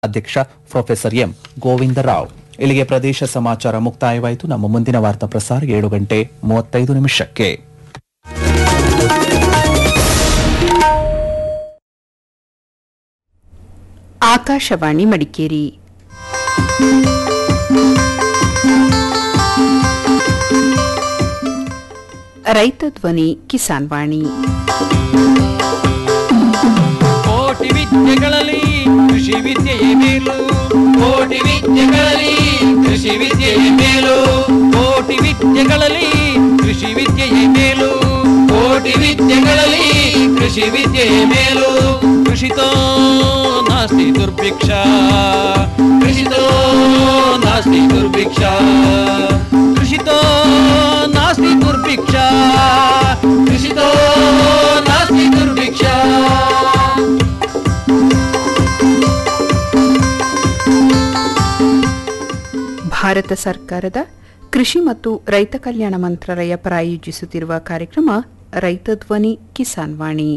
ಅಧ್ಯಕ್ಷ professor M Govinda Rao ಇಲ್ಲಿಗೆ ಪ್ರದೇಶ ಸಮಾಚಾರ ಮುಕ್ತಾಯವಾಯಿತು ನಮ್ಮ ಮುಂದಿನ ವಾರ್ತಾ ಪ್ರಸಾರ ಏಳು ಗಂಟೆ ಮೂವತ್ತೈದು ನಿಮಿಷಕ್ಕೆ ಆಕಾಶವಾಣಿ ಮಡಿಕೇರಿ ರೈತ ಧ್ವನಿ ಕಿಸಾನ್ ವಾಣಿ ಕೋಟಿ ವಿದ್ಯೆಗಳಲ್ಲಿ ಕೃಷಿ ವಿದ್ಯೆಯೇ ಮೇಲು ಕೋಟಿ ವಿದ್ಯೆಗಳಲ್ಲಿ ಕೃಷಿ ವಿದ್ಯೆಯೇ ಮೇಲು ಕೋಟಿ ವಿದ್ಯೆಗಳಲ್ಲಿ ಕೃಷಿ ವಿದ್ಯೆಯೇ ಮೇಲು ಕೋಟಿ ವಿದ್ಯೆಗಳಲ್ಲಿ ಕೃಷಿ ವಿದ್ಯೆಯೇ ಮೇಲು ಕೃಷಿತೋ ನಾಸ್ತಿ ದುರ್ಭಿಕ್ಷ ಕೃಷಿತೋ ನಾಸ್ತಿ ದುರ್ಭಿಕ್ಷ ಕೃಷಿತೋ ನಾಸ್ತಿ ದುರ್ಭಿಕ್ಷ ಕೃಷಿತೋ ನಾಸ್ತಿ ದುರ್ಭಿಕ್ಷ ಭಾರತ ಸರ್ಕಾರದ ಕೃಷಿ ಮತ್ತು ರೈತ ಕಲ್ಯಾಣ ಮಂತ್ರಾಲಯ ಪ್ರಾಯೋಜಿಸುತ್ತಿರುವ ಕಾರ್ಯಕ್ರಮ ರೈತ ಧ್ವನಿ ಕಿಸಾನ್ ವಾಣಿ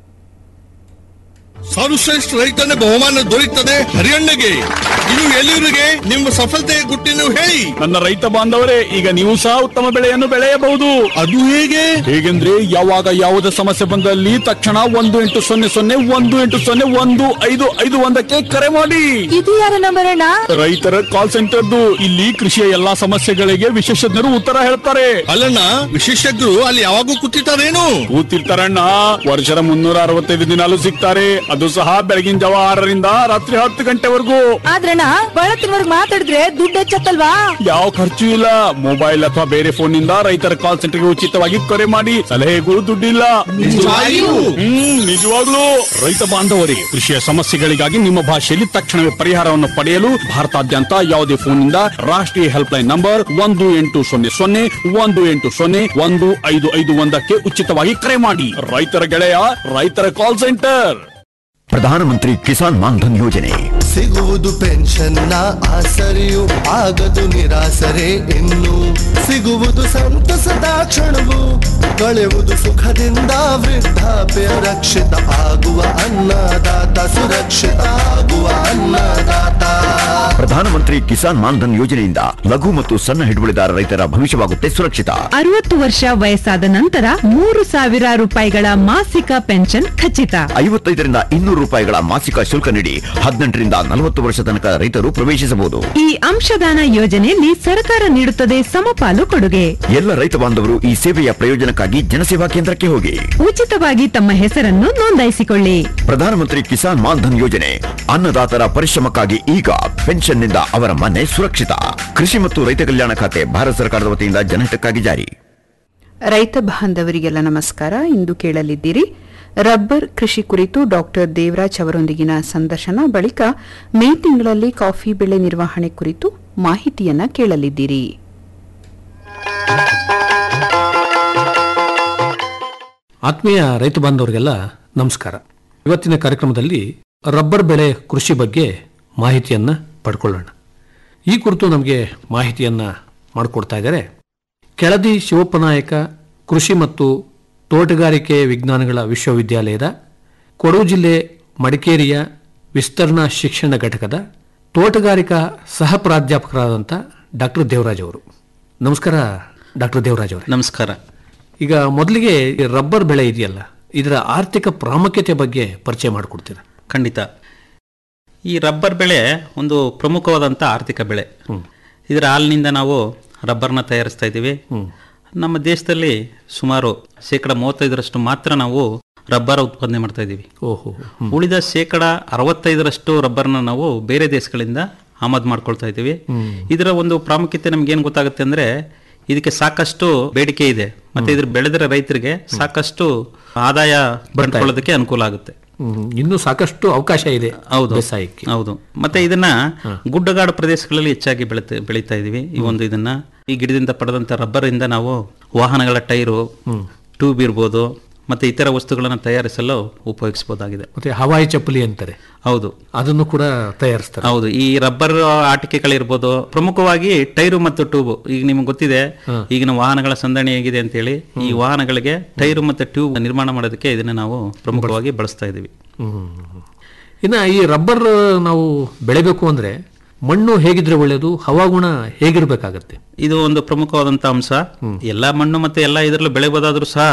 ಸರ್ವಶ್ರೇಷ್ಠ ರೈತನ ಬಹುಮಾನ ದೊರೆಯುತ್ತದೆ ಹರಿಯಣ್ಣಗೆ ಇದು ಎಲ್ಲಿವರಿಗೆ ನಿಮ್ಮ ಸಫಲತೆಯ ಗುಟ್ಟಿನ ಹೇಳಿ ನನ್ನ ರೈತ ಬಾಂಧವರೇ ಈಗ ನೀವು ಸಹ ಉತ್ತಮ ಬೆಳೆಯನ್ನು ಬೆಳೆಯಬಹುದು ಅದು ಹೇಗೆ ಹೇಗೆಂದ್ರೆ ಯಾವಾಗ ಯಾವುದೇ ಸಮಸ್ಯೆ ಬಂದಲ್ಲಿ ತಕ್ಷಣ ಒಂದು ಎಂಟು ಸೊನ್ನೆ ಸೊನ್ನೆ ಒಂದು ಎಂಟು ಸೊನ್ನೆ ಒಂದು ಐದು ಐದು ಒಂದಕ್ಕೆ ಕರೆ ಮಾಡಿ ಇದು ಯಾರ ನಂಬರ್ ಅಣ್ಣ ರೈತರ ಕಾಲ್ ಸೆಂಟರ್ದು ಇಲ್ಲಿ ಕೃಷಿಯ ಎಲ್ಲಾ ಸಮಸ್ಯೆಗಳಿಗೆ ವಿಶೇಷಜ್ಞರು ಉತ್ತರ ಹೇಳ್ತಾರೆ ಅಲ್ಲಣ್ಣ ವಿಶೇಷಜ್ಞರು ಅಲ್ಲಿ ಯಾವಾಗೂ ಕೂತಿರ್ತಾರೇನು ಕೂತಿರ್ತಾರಣ್ಣ ವರ್ಷದ ಮುನ್ನೂರ ಅರವತ್ತೈದು ದಿನಾಲು ಸಿಗ್ತಾರೆ ಅದು ಸಹ ಬೆಳಗಿನ ಜಾವ ಆರರಿಂದ ರಾತ್ರಿ ಹತ್ತು ಗಂಟೆವರೆಗೂ ಆದ್ರಣ್ಣ ಬಳತ್ತಿನವರ್ಗ್ ಮಾತಾಡಿದ್ರೆ ದುಡ್ಡು ಹೆಚ್ಚತ್ತಲ್ವಾ ಯಾವ ಖರ್ಚು ಇಲ್ಲ ಮೊಬೈಲ್ ಅಥವಾ ಬೇರೆ ಫೋನ್ ನಿಂದ ರೈತರ ಕಾಲ್ ಸೆಂಟರ್ಗೆ ಉಚಿತವಾಗಿ ಕರೆ ಮಾಡಿ ಸಲಹೆಗಳು ದುಡ್ಡಿಲ್ಲ ನಿಜವಾಗಿಯೂ? ಹ್ಮ್ ನಿಜವಾಗ್ಲೂ ರೈತ ಬಾಂಧವರಿಗೆ ಕೃಷಿಯ ಸಮಸ್ಯೆಗಳಿಗಾಗಿ ನಿಮ್ಮ ಭಾಷೆಯಲ್ಲಿ ತಕ್ಷಣವೇ ಪರಿಹಾರವನ್ನು ಪಡೆಯಲು ಭಾರತಾದ್ಯಂತ ಯಾವುದೇ ಫೋನ್ನಿಂದ ರಾಷ್ಟ್ರೀಯ ಹೆಲ್ಪ್ ಲೈನ್ ನಂಬರ್ ಒಂದು ಎಂಟು ಸೊನ್ನೆ ಸೊನ್ನೆ ಒಂದು ಎಂಟು ಸೊನ್ನೆ ಒಂದು ಐದು ಐದು ಒಂದಕ್ಕೆ ಉಚಿತವಾಗಿ ಕರೆ ಮಾಡಿ ರೈತರ ಗೆಳೆಯ ರೈತರ ಕಾಲ್ ಸೆಂಟರ್ ಪ್ರಧಾನಮಂತ್ರಿ ಕಿಸಾನ್ ಮಾನ್ಧನ್ ಯೋಜನೆ ಸಿಗುವುದು ಪೆನ್ಷನ್ನ ಆಸರೆಯು ಆಗದು ನಿರಾಸರೆ ಇನ್ನು ಸಿಗುವುದು ಸಂತಸದ ಕ್ಷಣವು ಕಳೆಯುವುದು ಸುಖದಿಂದ ವೃದ್ಧಾಪ್ಯ ರಕ್ಷಿತ ಆಗುವ ಅನ್ನದಾತ ಸುರಕ್ಷಿತ ಆಗುವ ಅನ್ನದಾತ ಪ್ರಧಾನಮಂತ್ರಿ ಕಿಸಾನ್ ಮಾನ್ಧನ್ ಯೋಜನೆಯಿಂದ ಲಘು ಮತ್ತು ಸಣ್ಣ ಹಿಡುವಳಿದಾರ ರೈತರ ಭವಿಷ್ಯವಾಗುತ್ತೆ ಸುರಕ್ಷಿತ ಅರವತ್ತು ವರ್ಷ ವಯಸ್ಸಾದ ನಂತರ ಮೂರು ಸಾವಿರ ರೂಪಾಯಿಗಳ ಮಾಸಿಕ ಪೆನ್ಷನ್ ಖಚಿತ ಐವತ್ತೈದರಿಂದ ಇನ್ನೂರು ರೂಪಾಯಿಗಳ ಮಾಸಿಕ ಶುಲ್ಕ ನೀಡಿ ಹದಿನೆಂಟರಿಂದ ನಲವತ್ತು ವರ್ಷ ತನಕ ರೈತರು ಪ್ರವೇಶಿಸಬಹುದು ಈ ಅಂಶದಾನ ಯೋಜನೆಯಲ್ಲಿ ಸರ್ಕಾರ ನೀಡುತ್ತದೆ ಸಮಪಾಲು ಕೊಡುಗೆ ಎಲ್ಲ ರೈತ ಬಾಂಧವರು ಈ ಸೇವೆಯ ಪ್ರಯೋಜನಕ್ಕಾಗಿ ಜನಸೇವಾ ಕೇಂದ್ರಕ್ಕೆ ಹೋಗಿ ಉಚಿತವಾಗಿ ತಮ್ಮ ಹೆಸರನ್ನು ನೋಂದಾಯಿಸಿಕೊಳ್ಳಿ ಪ್ರಧಾನಮಂತ್ರಿ ಕಿಸಾನ್ ಮಾನ್ಧನ್ ಯೋಜನೆ ಅನ್ನದಾತರ ಪರಿಶ್ರಮಕ್ಕಾಗಿ ಈಗ ಪೆನ್ಷನ್ನಿಂದ ಅವರ ಮನೆ ಸುರಕ್ಷಿತ ಕೃಷಿ ಮತ್ತು ರೈತ ಕಲ್ಯಾಣ ಖಾತೆ ಭಾರತ ಸರ್ಕಾರದ ವತಿಯಿಂದ ಜನಹಿತಕ್ಕಾಗಿ ಜಾರಿ ರೈತ ಬಾಂಧವರಿಗೆಲ್ಲ ನಮಸ್ಕಾರ ಇಂದು ಕೇಳಲಿದ್ದೀರಿ ರಬ್ಬರ್ ಕೃಷಿ ಕುರಿತು ಡಾಕ್ಟರ್ ದೇವರಾಜ್ ಅವರೊಂದಿಗಿನ ಸಂದರ್ಶನ ಬಳಿಕ ಮೇ ತಿಂಗಳಲ್ಲಿ ಕಾಫಿ ಬೆಳೆ ನಿರ್ವಹಣೆ ಕುರಿತು ಮಾಹಿತಿಯನ್ನ ಕೇಳಲಿದ್ದೀರಿ ಆತ್ಮೀಯ ರೈತ ಬಾಂಧವರಿಗೆಲ್ಲ ನಮಸ್ಕಾರ ಇವತ್ತಿನ ಕಾರ್ಯಕ್ರಮದಲ್ಲಿ ರಬ್ಬರ್ ಬೆಳೆ ಕೃಷಿ ಬಗ್ಗೆ ಮಾಹಿತಿಯನ್ನ ಪಡ್ಕೊಳ್ಳೋಣ ಈ ಕುರಿತು ನಮಗೆ ಮಾಹಿತಿಯನ್ನ ಮಾಡಿಕೊಡ್ತಾ ಇದ್ದಾರೆ ಕೆಳದಿ ಶಿವಪ್ಪನಾಯಕ ಕೃಷಿ ಮತ್ತು ತೋಟಗಾರಿಕೆ ವಿಜ್ಞಾನಗಳ ವಿಶ್ವವಿದ್ಯಾಲಯದ ಕೊಡಗು ಜಿಲ್ಲೆ ಮಡಿಕೇರಿಯ ವಿಸ್ತರಣಾ ಶಿಕ್ಷಣ ಘಟಕದ ತೋಟಗಾರಿಕಾ ಸಹ ಪ್ರಾಧ್ಯಾಪಕರಾದಂಥ ಡಾಕ್ಟರ್ ದೇವರಾಜ್ ಅವರು ನಮಸ್ಕಾರ ಡಾಕ್ಟರ್ ದೇವರಾಜ್ ಅವರು ನಮಸ್ಕಾರ ಈಗ ಮೊದಲಿಗೆ ಈ ರಬ್ಬರ್ ಬೆಳೆ ಇದೆಯಲ್ಲ ಇದರ ಆರ್ಥಿಕ ಪ್ರಾಮುಖ್ಯತೆ ಬಗ್ಗೆ ಪರಿಚಯ ಮಾಡಿಕೊಡ್ತೀರಾ ಖಂಡಿತ ಈ ರಬ್ಬರ್ ಬೆಳೆ ಒಂದು ಪ್ರಮುಖವಾದಂಥ ಆರ್ಥಿಕ ಬೆಳೆ ಇದರ ಹಾಲಿನಿಂದ ನಾವು ರಬ್ಬರ್ನ ತಯಾರಿಸ್ತಾ ಇದ್ದೀವಿ ನಮ್ಮ ದೇಶದಲ್ಲಿ ಸುಮಾರು ಶೇಕಡ ಮೂವತ್ತೈದರಷ್ಟು ಮಾತ್ರ ನಾವು ರಬ್ಬರ್ ಉತ್ಪಾದನೆ ಮಾಡ್ತಾ ಇದ್ದೀವಿ ಓಹೋ ಉಳಿದ ಶೇಕಡ ಅರವತ್ತೈದರಷ್ಟು ರಬ್ಬರ್ನ ನಾವು ಬೇರೆ ದೇಶಗಳಿಂದ ಆಮದು ಮಾಡ್ಕೊಳ್ತಾ ಇದ್ದೀವಿ ಇದರ ಒಂದು ಪ್ರಾಮುಖ್ಯತೆ ನಮ್ಗೆ ಏನು ಗೊತ್ತಾಗುತ್ತೆ ಅಂದ್ರೆ ಇದಕ್ಕೆ ಸಾಕಷ್ಟು ಬೇಡಿಕೆ ಇದೆ ಮತ್ತೆ ಇದ್ರ ಬೆಳೆದಿರೋ ರೈತರಿಗೆ ಸಾಕಷ್ಟು ಆದಾಯ ಬಂಡ್ಕೊಳ್ಳೋದಕ್ಕೆ ಅನುಕೂಲ ಆಗುತ್ತೆ ಹ್ಮ್. ಇನ್ನೂ ಸಾಕಷ್ಟು ಅವಕಾಶ ಇದೆ ಹೌದು ಬೇಸಾಯಕ್ಕೆ ಹೌದು ಮತ್ತೆ ಇದನ್ನ ಗುಡ್ಡಗಾಡು ಪ್ರದೇಶಗಳಲ್ಲಿ ಹೆಚ್ಚಾಗಿ ಬೆಳಿತಾ ಬೆಳೀತಾ ಇದೀವಿ ಈ ಒಂದು ಇದನ್ನ ಈ ಗಿಡದಿಂದ ಪಡೆದಂತ ರಬ್ಬರ್ ಇಂದ ನಾವು ವಾಹನಗಳ ಟೈರು ಟ್ಯೂಬ್ ಇರ್ಬೋದು ಮತ್ತೆ ಇತರ ವಸ್ತುಗಳನ್ನು ತಯಾರಿಸಲು ಉಪಯೋಗಿಸಬಹುದಾಗಿದೆ ಮತ್ತೆ ಹವಾಯಿ ಚಪ್ಪಲಿ ಅಂತಾರೆ ಹೌದು ಅದನ್ನು ಕೂಡ ತಯಾರಿಸ್ತಾರೆ ಹೌದು ಈ ರಬ್ಬರ್ ಆಟಿಕೆಗಳಿರ್ಬೋದು ಪ್ರಮುಖವಾಗಿ ಟೈರು ಮತ್ತು ಟ್ಯೂಬ್ ಈಗ ನಿಮ್ಗೆ ಗೊತ್ತಿದೆ ಈಗಿನ ವಾಹನಗಳ ಸಂದಣಿ ಹೇಗಿದೆ ಅಂತೇಳಿ ಈ ವಾಹನಗಳಿಗೆ ಟೈರು ಮತ್ತು ಟ್ಯೂಬ್ ನಿರ್ಮಾಣ ಮಾಡೋದಕ್ಕೆ ಇದನ್ನ ನಾವು ಪ್ರಮುಖವಾಗಿ ಬಳಸ್ತಾ ಇದೀವಿ ಹ್ಮ್. ಇನ್ನು ಈ ರಬ್ಬರ್ ನಾವು ಬೆಳಿಬೇಕು ಅಂದ್ರೆ ಮಣ್ಣು ಹೇಗಿದ್ರೆ ಒಳ್ಳೆಯದು ಹವಾಗುಣ ಹೇಗಿರ್ಬೇಕಾಗತ್ತೆ ಇದು ಒಂದು ಪ್ರಮುಖವಾದಂತ ಅಂಶ ಎಲ್ಲಾ ಮಣ್ಣು ಮತ್ತೆ ಎಲ್ಲಾ ಇದರಲ್ಲೂ ಬೆಳೆಬೋದಾದ್ರೂ ಸಹ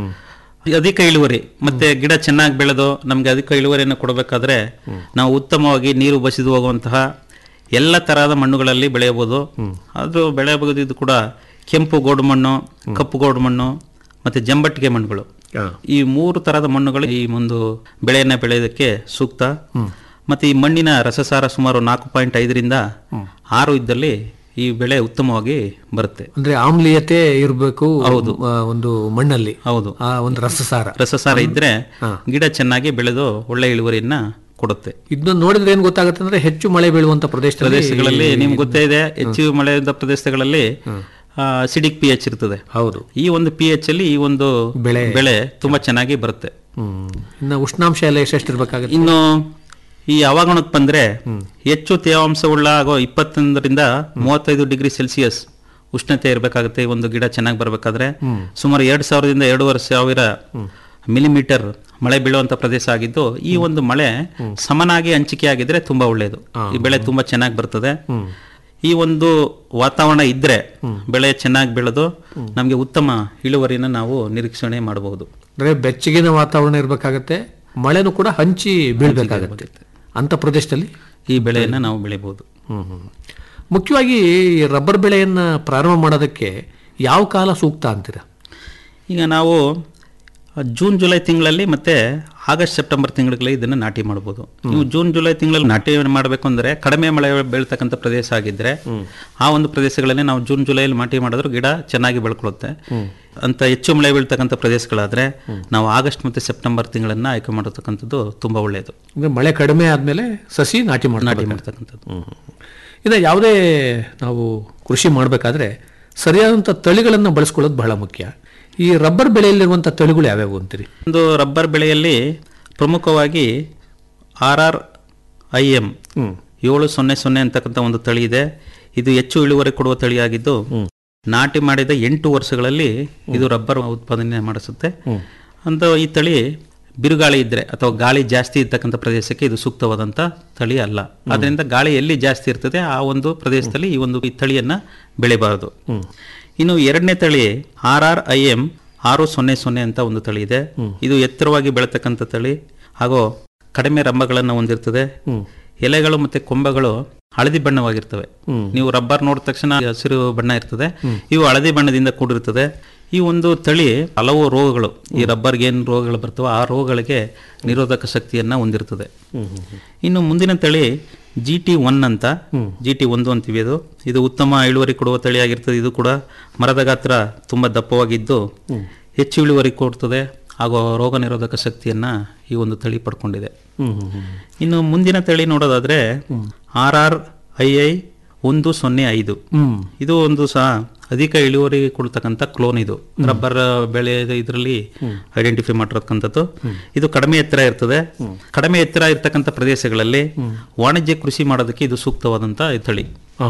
ಅಧಿಕ ಇಳುವರಿ ಮತ್ತೆ ಗಿಡ ಚೆನ್ನಾಗಿ ಬೆಳೆದು ನಮ್ಗೆ ಅಧಿಕ ಇಳುವರಿಯನ್ನು ಕೊಡಬೇಕಾದ್ರೆ ನಾವು ಉತ್ತಮವಾಗಿ ನೀರು ಬಸಿದು ಹೋಗುವಂತಹ ಎಲ್ಲ ತರಹದ ಮಣ್ಣುಗಳಲ್ಲಿ ಬೆಳೆಯಬಹುದು ಅದು ಬೆಳೆಯಬಹುದು ಇದು ಕೂಡ ಕೆಂಪು ಗೋಡು ಮಣ್ಣು ಕಪ್ಪು ಗೋಡು ಮಣ್ಣು ಮತ್ತೆ ಜಂಬಟ್ಟಿಗೆ ಮಣ್ಣುಗಳು ಈ ಮೂರು ತರಹದ ಮಣ್ಣುಗಳು ಈ ಒಂದು ಬೆಳೆಯನ್ನ ಬೆಳೆಯೋದಕ್ಕೆ ಸೂಕ್ತ ಮತ್ತೆ ಈ ಮಣ್ಣಿನ ರಸಸಾರ ಸುಮಾರು ನಾಲ್ಕು ಪಾಯಿಂಟ್ ಐದರಿಂದ ಆರು ಇದ್ದಲ್ಲಿ ಈ ಬೆಳೆ ಉತ್ತಮವಾಗಿ ಬರುತ್ತೆ ಅಂದ್ರೆ ಆಮ್ಲೀಯತೆ ಇರಬೇಕು ಹೌದು. ಒಂದು ಮಣ್ಣಲ್ಲಿ ಹೌದು ಆ ಒಂದು ರಸಸಾರ ರಸಸಾರ ಇದ್ರೆ ಗಿಡ ಚೆನ್ನಾಗಿ ಬೆಳೆದು ಒಳ್ಳೆ ಇಳುವರಿಯನ್ನ ಕೊಡುತ್ತೆ ಇದನ್ನ ನೋಡಿದ್ರೆ ಏನ್ ಗೊತ್ತಾಗುತ್ತೆ ಅಂದ್ರೆ ಹೆಚ್ಚು ಮಳೆ ಬೀಳುವಂತ ಪ್ರದೇಶದಲ್ಲಿ ಪ್ರದೇಶಗಳಲ್ಲಿ ನಿಮ್ಗೆ ಗೊತ್ತೇ ಇದೆ ಹೆಚ್ಚು ಮಳೆಯಿಂದ ಪ್ರದೇಶಗಳಲ್ಲಿ ಸಿಡಿಕ್ ಪಿ ಎಚ್ ಇರ್ತದೆ ಹೌದು ಈ ಒಂದು ಪಿ ಎಚ್ ಅಲ್ಲಿ ಈ ಒಂದು ಬೆಳೆ ಬೆಳೆ ತುಂಬಾ ಚೆನ್ನಾಗಿ ಬರುತ್ತೆ ಹ್ಮ್ ಇನ್ನು ಉಷ್ಣಾಂಶ ಎಲ್ಲ ಎಷ್ಟೆಷ್ಟಿರ್ಬೇಕಾಗುತ್ತೆ ಇನ್ನು ಈ ಹವಾಗುಣಕ್ಕೆ ಬಂದ್ರೆ ಹೆಚ್ಚು ತೇವಾಂಶವುಳ್ಳ ಆಗೋ ಇಪ್ಪತ್ತೊಂದರಿಂದ ಮೂವತ್ತೈದು ಡಿಗ್ರಿ ಸೆಲ್ಸಿಯಸ್ ಉಷ್ಣತೆ ಇರಬೇಕಾಗುತ್ತೆ ಈ ಒಂದು ಗಿಡ ಚೆನ್ನಾಗಿ ಬರಬೇಕಾದ್ರೆ ಸುಮಾರು ಎರಡ್ ಸಾವಿರದಿಂದ ಎರಡೂವರೆ ಸಾವಿರ ಮಿಲಿಮೀಟರ್ ಮಳೆ ಬೀಳುವಂತ ಪ್ರದೇಶ ಆಗಿದ್ದು ಈ ಒಂದು ಮಳೆ ಸಮನಾಗಿ ಹಂಚಿಕೆ ಆಗಿದ್ರೆ ತುಂಬಾ ಒಳ್ಳೆಯದು ಈ ಬೆಳೆ ತುಂಬಾ ಚೆನ್ನಾಗಿ ಬರ್ತದೆ ಈ ಒಂದು ವಾತಾವರಣ ಇದ್ರೆ ಬೆಳೆ ಚೆನ್ನಾಗಿ ಬೆಳೆದು ನಮಗೆ ಉತ್ತಮ ಇಳುವರಿನ ನಾವು ನಿರೀಕ್ಷಣೆ ಮಾಡಬಹುದು ಅಂದ್ರೆ ಬೆಚ್ಚಗಿನ ವಾತಾವರಣ ಇರಬೇಕಾಗತ್ತೆ ಮಳೆನೂ ಕೂಡ ಹಂಚಿ ಬೀಳ್ಬೇಕಾಗತ್ತೆ ಅಂತ ಪ್ರದೇಶದಲ್ಲಿ ಈ ಬೆಳೆಯನ್ನ ನಾವು ಬೆಳಿಬಹುದು ಮುಖ್ಯವಾಗಿ ಈ ರಬ್ಬರ್ ಬೆಳೆಯನ್ನ ಪ್ರಾರಂಭ ಮಾಡೋದಕ್ಕೆ ಯಾವ ಕಾಲ ಸೂಕ್ತ ಅಂತೀರಾ ಈಗ ನಾವು ಜೂನ್ ಜುಲೈ ತಿಂಗಳಲ್ಲಿ ಮತ್ತೆ ಆಗಸ್ಟ್ ಸೆಪ್ಟೆಂಬರ್ ತಿಂಗಳಲ್ಲಿ ಇದನ್ನ ನಾಟಿ ಮಾಡಬಹುದು ನೀವು ಜೂನ್ ಜುಲೈ ತಿಂಗಳಲ್ಲಿ ನಾಟಿ ಮಾಡಬೇಕು ಅಂದ್ರೆ ಕಡಿಮೆ ಮಳೆ ಬೀಳ್ತಕ್ಕಂಥ ಪ್ರದೇಶ ಆಗಿದ್ರೆ ಆ ಒಂದು ಪ್ರದೇಶಗಳಲ್ಲಿ ನಾವು ಜೂನ್ ಜುಲೈಯಲ್ಲಿ ನಾಟಿ ಮಾಡಿದ್ರೆ ಗಿಡ ಚೆನ್ನಾಗಿ ಬೆಳ್ಕೊಳ್ಳುತ್ತೆ ಅಂತ ಹೆಚ್ಚು ಮಳೆ ಬೀಳ್ತಕ್ಕಂಥ ಪ್ರದೇಶಗಳಾದ್ರೆ ನಾವು ಆಗಸ್ಟ್ ಮತ್ತೆ ಸೆಪ್ಟೆಂಬರ್ ತಿಂಗಳನ್ನ ಆಯ್ಕೆ ಮಾಡತಕ್ಕಂಥದ್ದು ತುಂಬಾ ಒಳ್ಳೆಯದು ಅಂದ್ರೆ ಮಳೆ ಕಡಿಮೆ ಆದ್ಮೇಲೆ ಸಸಿ ನಾಟಿ ನಾಟಿ ಮಾಡಿ ಮಾಡ್ತಕ್ಕಂಥದ್ದು ಇನ್ನು ಯಾವುದೇ ನಾವು ಕೃಷಿ ಮಾಡಬೇಕಾದ್ರೆ ಸರಿಯಾದಂಥ ತಳಿಗಳನ್ನು ಬಳಸ್ಕೊಳ್ಳೋದು ಬಹಳ ಮುಖ್ಯ ಈ ರಬ್ಬರ್ ಬೆಳೆಯಲ್ಲಿರುವಂಥ ತಳಿಗಳು ಯಾವ್ಯಾವು ಅಂತೀರಿ ಒಂದು ರಬ್ಬರ್ ಬೆಳೆಯಲ್ಲಿ ಪ್ರಮುಖವಾಗಿ ಆರ್ ಆರ್ ಐ ಎಂ ಏಳು ಸೊನ್ನೆ ಸೊನ್ನೆ ಅಂತಕ್ಕಂಥ ಒಂದು ತಳಿ ಇದೆ ಇದು ಹೆಚ್ಚು ಇಳುವರಿ ಕೊಡುವ ತಳಿಯಾಗಿದ್ದು ನಾಟಿ ಮಾಡಿದ ಎಂಟು ವರ್ಷಗಳಲ್ಲಿ ಇದು ರಬ್ಬರ್ ಉತ್ಪಾದನೆ ಮಾಡಿಸುತ್ತೆ ಅಂತ ಈ ತಳಿ ಬಿರುಗಾಳಿ ಇದ್ರೆ ಅಥವಾ ಗಾಳಿ ಜಾಸ್ತಿ ಇರ್ತಕ್ಕಂಥ ಪ್ರದೇಶಕ್ಕೆ ಇದು ಸೂಕ್ತವಾದಂಥ ತಳಿ ಅಲ್ಲ ಅದರಿಂದ ಗಾಳಿ ಎಲ್ಲಿ ಜಾಸ್ತಿ ಇರ್ತದೆ ಆ ಒಂದು ಪ್ರದೇಶದಲ್ಲಿ ಈ ಒಂದು ಈ ತಳಿಯನ್ನ ಬೆಳಿಬಾರದು ಇನ್ನು ಎರಡನೇ ತಳಿ ಆರ್ ಆರ್ ಐ ಎಂ ಆರು ಸೊನ್ನೆ ಸೊನ್ನೆ ಅಂತ ಒಂದು ತಳಿ ಇದೆ ಇದು ಎತ್ತರವಾಗಿ ಬೆಳತಕ್ಕಂಥ ತಳಿ ಹಾಗೂ ಕಡಿಮೆ ರಂಬಗಳನ್ನು ಹೊಂದಿರ್ತದೆ ಎಲೆಗಳು ಮತ್ತೆ ಕೊಂಬೆಗಳು ಹಳದಿ ಬಣ್ಣವಾಗಿರ್ತವೆ ನೀವು ರಬ್ಬರ್ ನೋಡಿದ ತಕ್ಷಣ ಹಸಿರು ಬಣ್ಣ ಇರ್ತದೆ ಇವು ಹಳದಿ ಬಣ್ಣದಿಂದ ಕೂಡಿರ್ತದೆ ಈ ಒಂದು ತಳಿ ಹಲವು ರೋಗಗಳು ಈ ರಬ್ಬರ್ಗೆ ಏನು ರೋಗಗಳು ಬರ್ತವೆ ಆ ರೋಗಗಳಿಗೆ ನಿರೋಧಕ ಶಕ್ತಿಯನ್ನ ಹೊಂದಿರ್ತದೆ ಇನ್ನು ಮುಂದಿನ ತಳಿ ಜಿ ಟಿ ಒನ್ ಅಂತ ಜಿ ಟಿ ಒಂದು ಅಂತೀವಿ ಅದು ಇದು ಉತ್ತಮ ಇಳುವರಿ ಕೊಡುವ ತಳಿಯಾಗಿರ್ತದೆ ಇದು ಕೂಡ ಮರದ ಗಾತ್ರ ತುಂಬಾ ದಪ್ಪವಾಗಿದ್ದು ಹೆಚ್ಚು ಇಳುವರಿ ಕೊಡ್ತದೆ ಹಾಗೂ ರೋಗ ನಿರೋಧಕ ಶಕ್ತಿಯನ್ನ ಈ ಒಂದು ತಳಿ ಪಡ್ಕೊಂಡಿದೆ ಇನ್ನು ಮುಂದಿನ ತಳಿ ನೋಡೋದಾದ್ರೆ ಆರ್ ಆರ್ ಐ ಐ ಒಂದು ಸೊನ್ನೆ ಐದು ಇದು ಒಂದು ಸಹ ಅಧಿಕ ಇಳುವರಿ ಕೊಡ್ತಕ್ಕಂಥ ಕ್ಲೋನ್ ಇದು ರಬ್ಬರ್ ಬೆಳೆ ಇದರಲ್ಲಿ ಐಡೆಂಟಿಫೈ ಮಾಡಿರ್ತಕ್ಕಂಥದ್ದು ಇದು ಕಡಿಮೆ ಎತ್ತರ ಇರ್ತದೆ ಕಡಿಮೆ ಎತ್ತರ ಇರ್ತಕ್ಕಂಥ ಪ್ರದೇಶಗಳಲ್ಲಿ ವಾಣಿಜ್ಯ ಕೃಷಿ ಮಾಡೋದಕ್ಕೆ ಇದು ಸೂಕ್ತವಾದಂತ ತಳಿ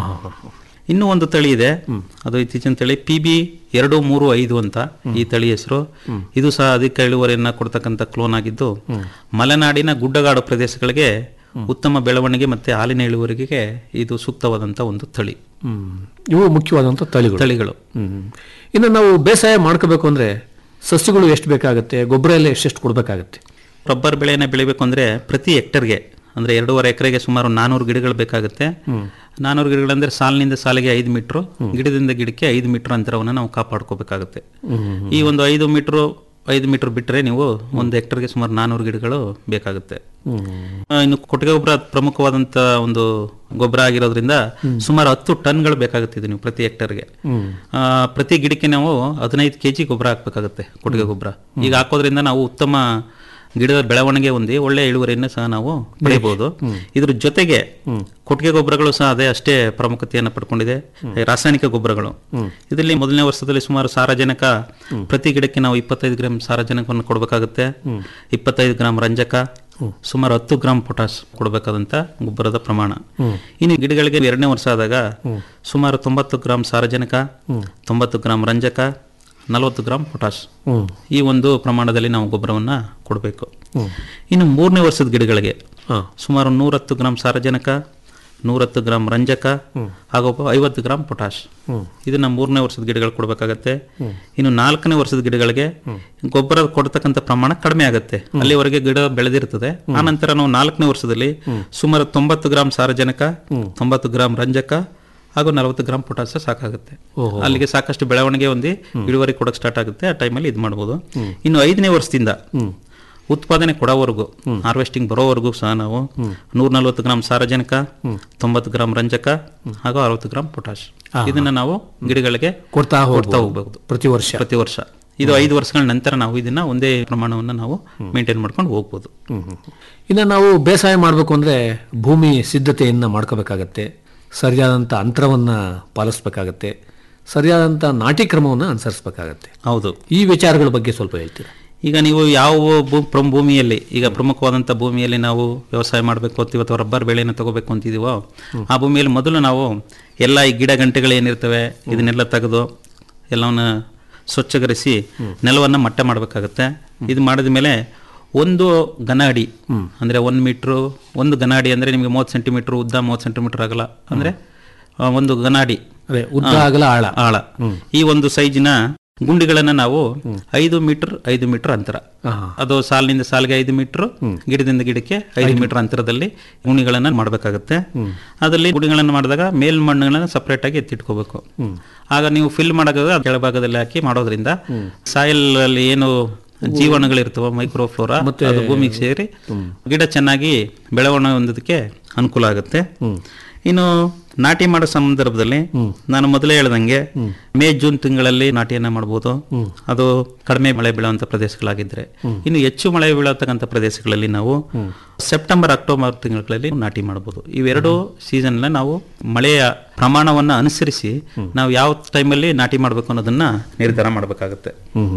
ಇನ್ನೂ ಒಂದು ತಳಿ ಇದೆ ಅದು ಇತ್ತೀಚಿನ ತಳಿ ಪಿ ಬಿ ಎರಡು ಮೂರು ಐದು ಅಂತ ಈ ತಳಿ ಹೆಸರು ಇದು ಸಹ ಅಧಿಕ ಇಳುವರಿಯನ್ನ ಕೊಡ್ತಕ್ಕಂಥ ಕ್ಲೋನ್ ಆಗಿದ್ದು ಮಲೆನಾಡಿನ ಗುಡ್ಡಗಾಡು ಪ್ರದೇಶಗಳಿಗೆ ಉತ್ತಮ ಬೆಳವಣಿಗೆ ಮತ್ತೆ ಹಾಲಿನ ಇಳುವರಿಗೆ ಇದು ಸೂಕ್ತವಾದಂತ ಒಂದು ತಳಿ ಇವು ಮುಖ್ಯವಾದಂಥ ತಳಿಗಳು ತಳಿಗಳು ಹ್ಮ್. ಇನ್ನು ನಾವು ಬೇಸಾಯ ಮಾಡ್ಕೋಬೇಕು ಅಂದ್ರೆ ಸಸ್ಯಗಳು ಎಷ್ಟು ಬೇಕಾಗುತ್ತೆ ಗೊಬ್ಬರ ಎಲ್ಲ ಎಷ್ಟೆಷ್ಟು ಕೊಡಬೇಕಾಗತ್ತೆ ರಬ್ಬರ್ ಬೆಳೆಯನ್ನ ಬೆಳಿಬೇಕು ಅಂದ್ರೆ ಪ್ರತಿ ಹೆಕ್ಟರ್ಗೆ ಅಂದ್ರೆ ಎರಡೂವರೆ ಎಕರೆಗೆ ಸುಮಾರು ನಾನೂರು ಗಿಡಗಳು ಬೇಕಾಗುತ್ತೆ ನಾನೂರು ಗಿಡಗಳಂದ್ರೆ ಸಾಲಿನಿಂದ ಸಾಲಿಗೆ ಐದು ಮೀಟ್ರು ಗಿಡದಿಂದ ಗಿಡಕ್ಕೆ ಐದು ಮೀಟರ್ ಅಂತರವನ್ನು ನಾವು ಕಾಪಾಡ್ಕೋಬೇಕಾಗುತ್ತೆ ಈ ಒಂದು ಐದು ಮೀಟ್ರು ಐದು ಮೀಟರ್ ಬಿಟ್ಟರೆ ನೀವು ಒಂದು ಹೆಕ್ಟರ್ಗೆ ಸುಮಾರು ನಾನೂರು ಗಿಡಗಳು ಬೇಕಾಗುತ್ತೆ ಆ, ಇನ್ನು ಕೊಟ್ಟಿಗೆ ಗೊಬ್ಬರ ಪ್ರಮುಖವಾದಂತ ಒಂದು ಗೊಬ್ಬರ ಆಗಿರೋದ್ರಿಂದ ಸುಮಾರು ಹತ್ತು ಟನ್ಗಳು ಬೇಕಾಗುತ್ತೆ ಇದು ನೀವು ಪ್ರತಿ ಹೆಕ್ಟರ್ಗೆ ಆ, ಪ್ರತಿ ಗಿಡಕ್ಕೆ ನಾವು ಹದಿನೈದು ಕೆಜಿ ಗೊಬ್ಬರ ಹಾಕ್ಬೇಕಾಗುತ್ತೆ ಕೊಟ್ಟಿಗೆ ಗೊಬ್ಬರ ಈಗ ಹಾಕೋದ್ರಿಂದ ನಾವು ಉತ್ತಮ ಗಿಡದ ಬೆಳವಣಿಗೆ ಹೊಂದಿ ಒಳ್ಳೆ ಇಳುವರಿಯನ್ನು ಸಹ ನಾವು ಪಡೆಯಬಹುದು ಇದ್ರ ಜೊತೆಗೆ ಕೊಟ್ಟಿಗೆ ಗೊಬ್ಬರಗಳು ಸಹ ಅದೇ ಅಷ್ಟೇ ಪ್ರಾಮುಖ್ಯತೆಯನ್ನು ಪಡ್ಕೊಂಡಿದೆ ರಾಸಾಯನಿಕ ಗೊಬ್ಬರಗಳು ಇದರಲ್ಲಿ ಮೊದಲನೇ ವರ್ಷದಲ್ಲಿ ಸುಮಾರು ಸಾರಜನಕ ಪ್ರತಿ ಗಿಡಕ್ಕೆ ನಾವು ಇಪ್ಪತ್ತೈದು ಗ್ರಾಂ ಸಾರಜನಕವನ್ನು ಕೊಡಬೇಕಾಗುತ್ತೆ ಇಪ್ಪತ್ತೈದು ಗ್ರಾಂ ರಂಜಕ ಸುಮಾರು ಹತ್ತು ಗ್ರಾಂ ಪೊಟಾಸ್ ಕೊಡಬೇಕಾದಂತ ಗೊಬ್ಬರದ ಪ್ರಮಾಣ ಇನ್ನು ಗಿಡಗಳಿಗೆ ಎರಡನೇ ವರ್ಷ ಆದಾಗ ಸುಮಾರು ತೊಂಬತ್ತು ಗ್ರಾಂ ಸಾರಜನಕ ತೊಂಬತ್ತು ಗ್ರಾಂ ರಂಜಕ ನಲವತ್ತು ಗ್ರಾಂ ಪೊಟಾಸ್ ಈ ಒಂದು ಪ್ರಮಾಣದಲ್ಲಿ ನಾವು ಗೊಬ್ಬರವನ್ನ ಕೊಡಬೇಕು ಇನ್ನು ಮೂರನೇ ವರ್ಷದ ಗಿಡಗಳಿಗೆ ಹಾ. ಸುಮಾರು ನೂರತ್ತು ಗ್ರಾಂ ಸಾರಜನಕ ನೂರತ್ತು ಗ್ರಾಂ ರಂಜಕ ಹಾಗೂ ಐವತ್ತು ಗ್ರಾಂ ಪೊಟಾಶ್ ಇದನ್ನ ಮೂರನೇ ವರ್ಷದ ಗಿಡಗಳು ಕೊಡಬೇಕಾಗತ್ತೆ ಇನ್ನು ನಾಲ್ಕನೇ ವರ್ಷದ ಗಿಡಗಳಿಗೆ ಗೊಬ್ಬರ ಕೊಡ್ತಕ್ಕಂಥ ಪ್ರಮಾಣ ಕಡಿಮೆ ಆಗುತ್ತೆ ಅಲ್ಲಿವರೆಗೆ ಗಿಡ ಬೆಳೆದಿರ್ತದೆ ಆನಂತರ ನಾವು ನಾಲ್ಕನೇ ವರ್ಷದಲ್ಲಿ ಸುಮಾರು ತೊಂಬತ್ತು ಗ್ರಾಂ ಸಾರಜನಕ ತೊಂಬತ್ತು ಗ್ರಾಂ ರಂಜಕ ಹಾಗೂ ನಲವತ್ತು ಗ್ರಾಂ ಪೊಟಾಸ ಸಾಕಾಗುತ್ತೆ ಓಹೋ. ಅಲ್ಲಿಗೆ ಸಾಕಷ್ಟು ಬೆಳವಣಿಗೆ ಹೊಂದಿ ಇಳುವರಿ ಕೊಡಕ್ಕೆ ಸ್ಟಾರ್ಟ್ ಆಗುತ್ತೆ ಆ ಟೈಮಲ್ಲಿ ಇದು ಮಾಡ್ಬೋದು ಇನ್ನು ಐದನೇ ವರ್ಷದಿಂದ ಉತ್ಪಾದನೆ ಕೊಡೋವರೆಗೂ ಹಾರ್ವೆಸ್ಟಿಂಗ್ ಬರೋವರೆಗೂ ಸಹ ನಾವು ನೂರ ನಲ್ವತ್ತು ಗ್ರಾಂ ಸಾರಜನಕ ತೊಂಬತ್ತು ಗ್ರಾಂ ರಂಜಕ ಹಾಗೂ ಅರವತ್ತು ಗ್ರಾಂ ಪೊಟಾಶ್ ಇದನ್ನ ನಾವು ಗಿಡಗಳಿಗೆ ಕೊಡ್ತಾ ಕೊಡ್ತಾ ಹೋಗ್ಬೋದು. ಹೋಗ್ಬೋದು ಪ್ರತಿ ವರ್ಷ ಪ್ರತಿ ವರ್ಷ ಇದು ಐದು ವರ್ಷಗಳ ನಂತರ ನಾವು ಇದನ್ನ ಒಂದೇ ಪ್ರಮಾಣವನ್ನು ನಾವು ಮೇಂಟೈನ್ ಮಾಡ್ಕೊಂಡು ಹೋಗ್ಬೋದು ಇನ್ನು ನಾವು ಬೇಸಾಯ ಮಾಡಬೇಕು ಅಂದರೆ ಭೂಮಿ ಸಿದ್ಧತೆಯನ್ನು ಮಾಡ್ಕೋಬೇಕಾಗತ್ತೆ ಸರಿಯಾದಂಥ ಅಂತರವನ್ನು ಪಾಲಿಸ್ಬೇಕಾಗತ್ತೆ ಸರಿಯಾದಂಥ ನಾಟಿ ಕ್ರಮವನ್ನು ಅನುಸರಿಸಬೇಕಾಗತ್ತೆ ಹೌದು ಈ ವಿಚಾರಗಳ ಬಗ್ಗೆ ಸ್ವಲ್ಪ ಹೇಳ್ತೀರಾ ಈಗ ನೀವು ಯಾವ ಭೂ- ಪ್ರಮ್- ಭೂಮಿಯಲ್ಲಿ ಈಗ ಪ್ರಮುಖವಾದಂಥ ಭೂಮಿಯಲ್ಲಿ ನಾವು ವ್ಯವಸಾಯ ಮಾಡಬೇಕು ಅಂತೀವಿ ಅಥವಾ ರಬ್ಬರ್ ಬೆಳೆಯನ್ನು ತಗೋಬೇಕು ಅಂತಿದೀವೋ ಆ ಭೂಮಿಯಲ್ಲಿ ಮೊದಲು ನಾವು ಎಲ್ಲ ಈ ಗಿಡ ಗಂಟೆಗಳು ಏನಿರ್ತವೆ ಇದನ್ನೆಲ್ಲ ತೆಗೆದು ಎಲ್ಲವನ್ನ ಸ್ವಚ್ಛಗೊಳಿಸಿ ನೆಲವನ್ನು ಮಟ್ಟ ಮಾಡಬೇಕಾಗತ್ತೆ ಇದು ಮಾಡಿದ ಮೇಲೆ ಒಂದು ಘನ ಅಡಿ ಅಂದ್ರೆ ಒಂದು ಮೀಟ್ರು ಒಂದು ಘನ ಅಡಿ ಅಂದ್ರೆ ನಿಮಗೆ ಮೂವತ್ತು ಸೆಂಟಿಮೀಟರ್ ಉದ್ದ ಮೂವತ್ತು ಸೆಂಟಿಮೀಟರ್ ಆಗಲ್ಲ ಅಂದ್ರೆ ಆ, ಒಂದು ಘನ ಅಡಿ ಅದೇ ಉದ್ದ ಆ, ಅಗಲ ಆಳ ಆಳ ಈ ಒಂದು ಸೈಜಿನ ಗುಂಡಿಗಳನ್ನ ನಾವು ಐದು ಮೀಟರ್ ಐದು ಮೀಟರ್ ಅಂತರ ಅದು ಸಾಲಿನಿಂದ ಸಾಲಿಗೆ ಐದು ಮೀಟರ್ ಗಿಡದಿಂದ ಗಿಡಕ್ಕೆ ಐದು ಮೀಟರ್ ಅಂತರದಲ್ಲಿ ಗುಣಿಗಳನ್ನ ಮಾಡಬೇಕಾಗುತ್ತೆ ಅದರಲ್ಲಿ ಗುಣಿಗಳನ್ನ ಮಾಡಿದಾಗ ಮೇಲ್ಮಣ್ಣುಗಳನ್ನ ಸಪರೇಟ್ ಆಗಿ ಎತ್ತಿಟ್ಕೋಬೇಕು ಆಗ ನೀವು ಫಿಲ್ ಮಾಡೋದಾಗ ಕೆಳಭಾಗದಲ್ಲಿ ಹಾಕಿ ಮಾಡೋದ್ರಿಂದ ಸಾಯಿಲ್ ಅಲ್ಲಿ ಏನು ಜೀವಾಣುಗಳಿರ್ತವೆ ಮೈಕ್ರೋಫ್ಲೋರಾ ಅದು ಭೂಮಿಗೆ ಸೇರಿ ಗಿಡ ಚೆನ್ನಾಗಿ ಬೆಳವಣಿಗೆ ಹೊಂದೋದಕ್ಕೆ ಅನುಕೂಲ ಆಗುತ್ತೆ ಇನ್ನು ನಾಟಿ ಮಾಡೋ ಸಂದರ್ಭದಲ್ಲಿ ನಾನು ಮೊದಲೇ ಹೇಳ್ದಂಗೆ ಮೇ ಜೂನ್ ತಿಂಗಳಲ್ಲಿ ನಾಟಿಯನ್ನ ಮಾಡಬಹುದು ಅದು ಕಡಿಮೆ ಮಳೆ ಬೀಳುವಂತ ಪ್ರದೇಶಗಳಾಗಿದ್ರೆ ಇನ್ನು ಹೆಚ್ಚು ಮಳೆ ಬೀಳತಕ್ಕಂಥ ಪ್ರದೇಶಗಳಲ್ಲಿ ನಾವು ಸೆಪ್ಟೆಂಬರ್ ಅಕ್ಟೋಬರ್ ತಿಂಗಳಲ್ಲಿ ನಾಟಿ ಮಾಡಬಹುದು ಇವೆರಡು ಸೀಸನ್ ನಾವು ಮಳೆಯ ಪ್ರಮಾಣವನ್ನ ಅನುಸರಿಸಿ ನಾವು ಯಾವ ಟೈಮಲ್ಲಿ ನಾಟಿ ಮಾಡಬೇಕು ಅನ್ನೋದನ್ನ ನಿರ್ಧಾರ ಮಾಡಬೇಕಾಗುತ್ತೆ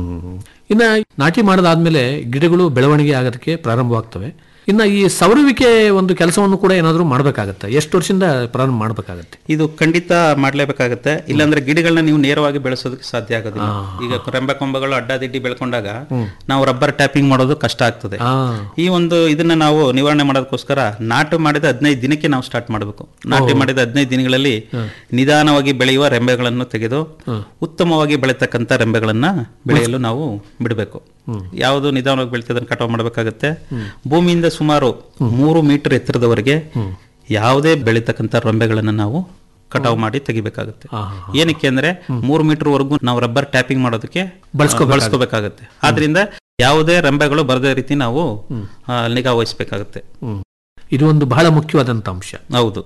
ಇನ್ನು ನಾಟಿ ಮಾಡದಾದ್ಮೇಲೆ ಗಿಡಗಳು ಬೆಳವಣಿಗೆ ಆಗೋದಕ್ಕೆ ಪ್ರಾರಂಭವಾಗ್ತವೆ ಇನ್ನು ಈ ಸವರುವಿಕೆ ಒಂದು ಕೆಲಸವನ್ನು ಕೂಡ ಏನಾದರೂ ಮಾಡಬೇಕಾಗತ್ತೆ ಎಷ್ಟು ವರ್ಷದಿಂದ ಪ್ರಾರಂಭ ಮಾಡಬೇಕಾಗತ್ತೆ ಇದು ಖಂಡಿತ ಮಾಡ್ಲೇಬೇಕಾಗತ್ತೆ ಇಲ್ಲಾಂದ್ರೆ ಗಿಡಗಳನ್ನ ನೀವು ನೇರವಾಗಿ ಬೆಳೆಸೋದಕ್ಕೆ ಸಾಧ್ಯ ಆಗೋದಿಲ್ಲ ಈಗ ರೆಂಬೆ ಕೊಂಬೆಗಳು ಅಡ್ಡದಿಡ್ಡಿ ಬೆಳ್ಕೊಂಡಾಗ ನಾವು ರಬ್ಬರ್ ಟ್ಯಾಪಿಂಗ್ ಮಾಡೋದು ಕಷ್ಟ ಆಗ್ತದೆ ಈ ಒಂದು ಇದನ್ನ ನಾವು ನಿವಾರಣೆ ಮಾಡೋದಕ್ಕೋಸ್ಕರ ನಾಟು ಮಾಡಿದ ಹದಿನೈದು ದಿನಕ್ಕೆ ನಾವು ಸ್ಟಾರ್ಟ್ ಮಾಡಬೇಕು ನಾಟಿ ಮಾಡಿದ ಹದಿನೈದು ದಿನಗಳಲ್ಲಿ ನಿಧಾನವಾಗಿ ಬೆಳೆಯುವ ರೆಂಬೆಗಳನ್ನು ತೆಗೆದು ಉತ್ತಮವಾಗಿ ಬೆಳೆತಕ್ಕಂಥ ರೆಂಬೆಗಳನ್ನ ಬೆಳೆಯಲು ನಾವು ಬಿಡಬೇಕು ಯಾವುದು ನಿಧಾನವಾಗಿ ಬೆಳಿತದೆ ಅದನ್ನ ಕಟಾವು ಮಾಡಬೇಕಾಗತ್ತೆ ಭೂಮಿಯಿಂದ ಸುಮಾರು ಮೂರು ಮೀಟರ್ ಎತ್ತರದವರೆಗೆ ಯಾವುದೇ ಬೆಳೀತಕ್ಕಂಥ ರೆಂಬೆಗಳನ್ನ ನಾವು ಕಟಾವು ಮಾಡಿ ತೆಗಿಬೇಕಾಗುತ್ತೆ ಏನಕ್ಕೆ ಅಂದ್ರೆ ಮೂರು ಮೀಟರ್ ವರೆಗೂ ನಾವು ರಬ್ಬರ್ ಟ್ಯಾಪಿಂಗ್ ಮಾಡೋದಕ್ಕೆ ಬಳಸ್ಕೋಬೇಕಾಗುತ್ತೆ. ಬಳಸ್ಕೋಬೇಕಾಗುತ್ತೆ ಆದ್ರಿಂದ ಯಾವುದೇ ರೆಂಬೆಗಳು ಬರದೇ ರೀತಿ ನಾವು ಆ, ನಿಗಾ ವಹಿಸ್ಬೇಕಾಗುತ್ತೆ ಇದು ಒಂದು ಬಹಳ ಮುಖ್ಯವಾದಂಥ ಅಂಶ ಹೌದು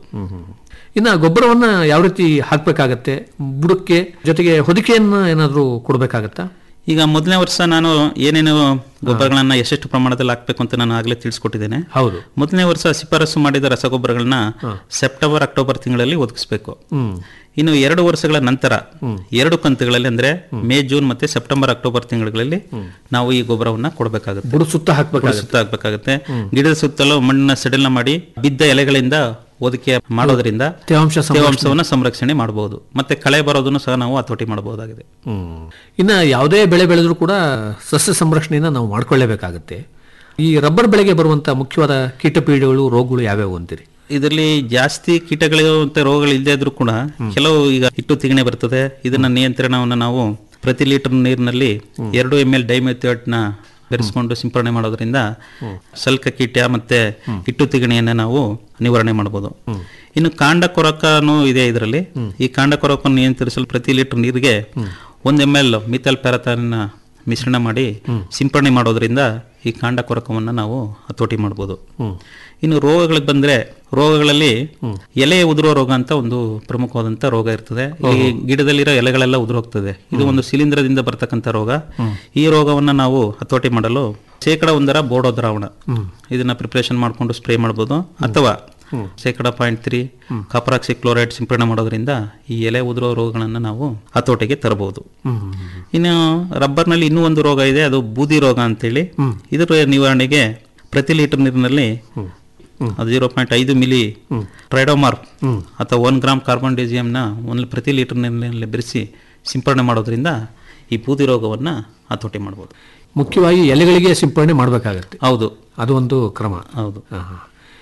ಇನ್ನು ಗೊಬ್ಬರವನ್ನ ಯಾವ ರೀತಿ ಹಾಕಬೇಕಾಗತ್ತೆ ಬುಡಕ್ಕೆ ಜೊತೆಗೆ ಹೊದಿಕೆಯನ್ನ ಏನಾದರೂ ಕೊಡಬೇಕಾಗತ್ತಾ ಈಗ ಮೊದಲನೇ ವರ್ಷ ನಾನು ಏನೇನು ಗೊಬ್ಬರಗಳನ್ನ ಎಷ್ಟೆಷ್ಟು ಪ್ರಮಾಣದಲ್ಲಿ ಹಾಕ್ಬೇಕು ಅಂತ ನಾನು ಆಗ್ಲೇ ತಿಳಿಸ್ಕೊಟ್ಟಿದ್ದೇನೆ ಹೌದು ಮೊದಲನೇ ವರ್ಷ ಶಿಫಾರಸು ಮಾಡಿದ ರಸಗೊಬ್ಬರಗಳನ್ನ ಸೆಪ್ಟೆಂಬರ್ ಅಕ್ಟೋಬರ್ ತಿಂಗಳಲ್ಲಿ ಒದಗಿಸ್ಬೇಕು ಹ್ಮ್ ಇನ್ನು ಎರಡು ವರ್ಷಗಳ ನಂತರ ಎರಡು ಕಂತುಗಳಲ್ಲಿ ಅಂದ್ರೆ ಮೇ ಜೂನ್ ಮತ್ತೆ ಸೆಪ್ಟೆಂಬರ್ ಅಕ್ಟೋಬರ್ ತಿಂಗಳಲ್ಲಿ ನಾವು ಈ ಗೊಬ್ಬರವನ್ನ ಕೊಡಬೇಕಾಗುತ್ತೆ ಬುಡ ಸುತ್ತ ಹಾಕ್ಬೇಕಾಗತ್ತೆ. ಸುತ್ತ ಹಾಕ್ಬೇಕಾಗುತ್ತೆ ಗಿಡದ ಸುತ್ತಲೂ ಮಣ್ಣನ್ನ ಸಡಿಲ ಮಾಡಿ ಬಿದ್ದ ಎಲೆಗಳಿಂದ ಒದಕೆ ಮಾಡೋದ್ರಿಂದ ತೇವಾಂಶ ಸಂರಕ್ಷಣೆ. ತೇವಾಂಶವನ್ನ ಸಂರಕ್ಷಣೆ ಮಾಡಬಹುದು ಮತ್ತೆ ಕಳೆ ಬರೋದನ್ನು ಸಹ ನಾವು ಹತೋಟಿ ಮಾಡಬಹುದಾಗಿದೆ ಹ್ಮ್ ಇನ್ನು ಯಾವುದೇ ಬೆಳೆ ಬೆಳೆದ್ರೂ ಕೂಡ ಸಸ್ಯ ಸಂರಕ್ಷಣೆಯನ್ನ ನಾವು ಮಾಡ್ಕೊಳ್ಳೇಬೇಕಾಗತ್ತೆ ಈ ರಬ್ಬರ್ ಬೆಳೆಗೆ ಬರುವಂತ ಮುಖ್ಯವಾದ ಕೀಟಪೀಡೆಗಳು ರೋಗಗಳು ಯಾವ್ಯಾವು ಅಂತೀರಿ ಇದರಲ್ಲಿ ಜಾಸ್ತಿ ಕೀಟಗಳು ಮತ್ತೆ ರೋಗಗಳು ಇಲ್ಲದೆ ಇದ್ರೂ ಕೂಡ ಕೆಲವು ಈಗ ಹಿಟ್ಟು ತಿಗಣೆ ಬರ್ತದೆ ಇದನ್ನ ನಿಯಂತ್ರಣವನ್ನು ನಾವು ಪ್ರತಿ ಲೀಟರ್ ನೀರಿನಲ್ಲಿ ಎರಡು ಎಮ್ ಎಲ್ ನ ಬೆರೆಸ್ಕೊಂಡು ಸಿಂಪರಣೆ ಮಾಡೋದ್ರಿಂದ ಸಲ್ಕ ಕೀಟ ಮತ್ತೆ ಹಿಟ್ಟು ತಿಗಣೆಯನ್ನ ನಾವು ನಿವಾರಣೆ ಮಾಡಬಹುದು ಇನ್ನು ಕಾಂಡ ಕೊರಕನು ಇದೆ ಇದರಲ್ಲಿ ಈ ಕಾಂಡ ಕೊರಕನ್ನು ನಿಯಂತ್ರಿಸಲು ಪ್ರತಿ ಲೀಟರ್ ನೀರಿಗೆ ಒಂದ್ ಎಮ್ ಎಲ್ ಮಿಥಲ್ ಪ್ಯಾರಥಾನ್ನ ಮಿಶ್ರಣ ಮಾಡಿ ಸಿಂಪರಣೆ ಮಾಡೋದ್ರಿಂದ ಈ ಕಾಂಡ ಕೊರಕವನ್ನ ನಾವು ಹತೋಟಿ ಮಾಡ್ಬೋದು ಇನ್ನು ರೋಗಗಳಿಗೆ ಬಂದ್ರೆ ರೋಗಗಳಲ್ಲಿ ಎಲೆ ಉದುರೋ ರೋಗ ಅಂತ ಒಂದು ಪ್ರಮುಖವಾದಂತ ರೋಗ ಇರ್ತದೆ ಈ ಗಿಡದಲ್ಲಿರೋ ಎಲೆಗಳೆಲ್ಲ ಉದುರೋಗ್ತದೆ ಇದು ಒಂದು ಶಿಲೀಂಧ್ರದಿಂದ ಬರ್ತಕ್ಕಂಥ ರೋಗ ಈ ರೋಗವನ್ನ ನಾವು ಹತೋಟಿ ಮಾಡಲು ಶೇಕಡ ಒಂದರ ಬೋಡೋ ದ್ರಾವಣ ಇದನ್ನ ಪ್ರಿಪರೇಷನ್ ಮಾಡ್ಕೊಂಡು ಸ್ಪ್ರೇ ಮಾಡ್ಬೋದು ಅಥವಾ ಶೇಕಡ ಪಾಯಿಂಟ್ ತ್ರೀ ಕಾಪರಾಕ್ಸಿ ಕ್ಲೋರೈಡ್ ಸಿಂಪಡಣೆ ಮಾಡೋದ್ರಿಂದ ಈ ಎಲೆ ಉದುರೋ ರೋಗಗಳನ್ನ ನಾವು ಹತೋಟಿಗೆ ತರಬಹುದು ಇನ್ನು ರಬ್ಬರ್ನಲ್ಲಿ ಇನ್ನೂ ಒಂದು ರೋಗ ಇದೆ ಅದು ಬೂದಿ ರೋಗ ಅಂತೇಳಿ ಇದರ ನಿವಾರಣೆಗೆ ಪ್ರತಿ ಲೀಟರ್ ನೀರಿನಲ್ಲಿ ಅದು ಜೀರೋ ಪಾಯಿಂಟ್ ಐದು ಮಿಲಿ ಟ್ರೈಡೋಮಾರ್ ಅಥವಾ ಒನ್ ಗ್ರಾಮ್ ಕಾರ್ಬನ್ ನ ಒಂದು ಪ್ರತಿ ಲೀಟರ್ ನೀರಿನಲ್ಲಿ ಬೆರೆಸಿ ಸಿಂಪರಣೆ ಮಾಡೋದ್ರಿಂದ ಈ ಬೂದಿ ರೋಗವನ್ನ ಹತೋಟಿ ಮಾಡ್ಬೋದು ಮುಖ್ಯವಾಗಿ ಎಲೆಗಳಿಗೆ ಸಿಂಪರಣೆ ಮಾಡಬೇಕಾಗತ್ತೆ ಹೌದು ಅದು ಒಂದು ಕ್ರಮ ಹೌದು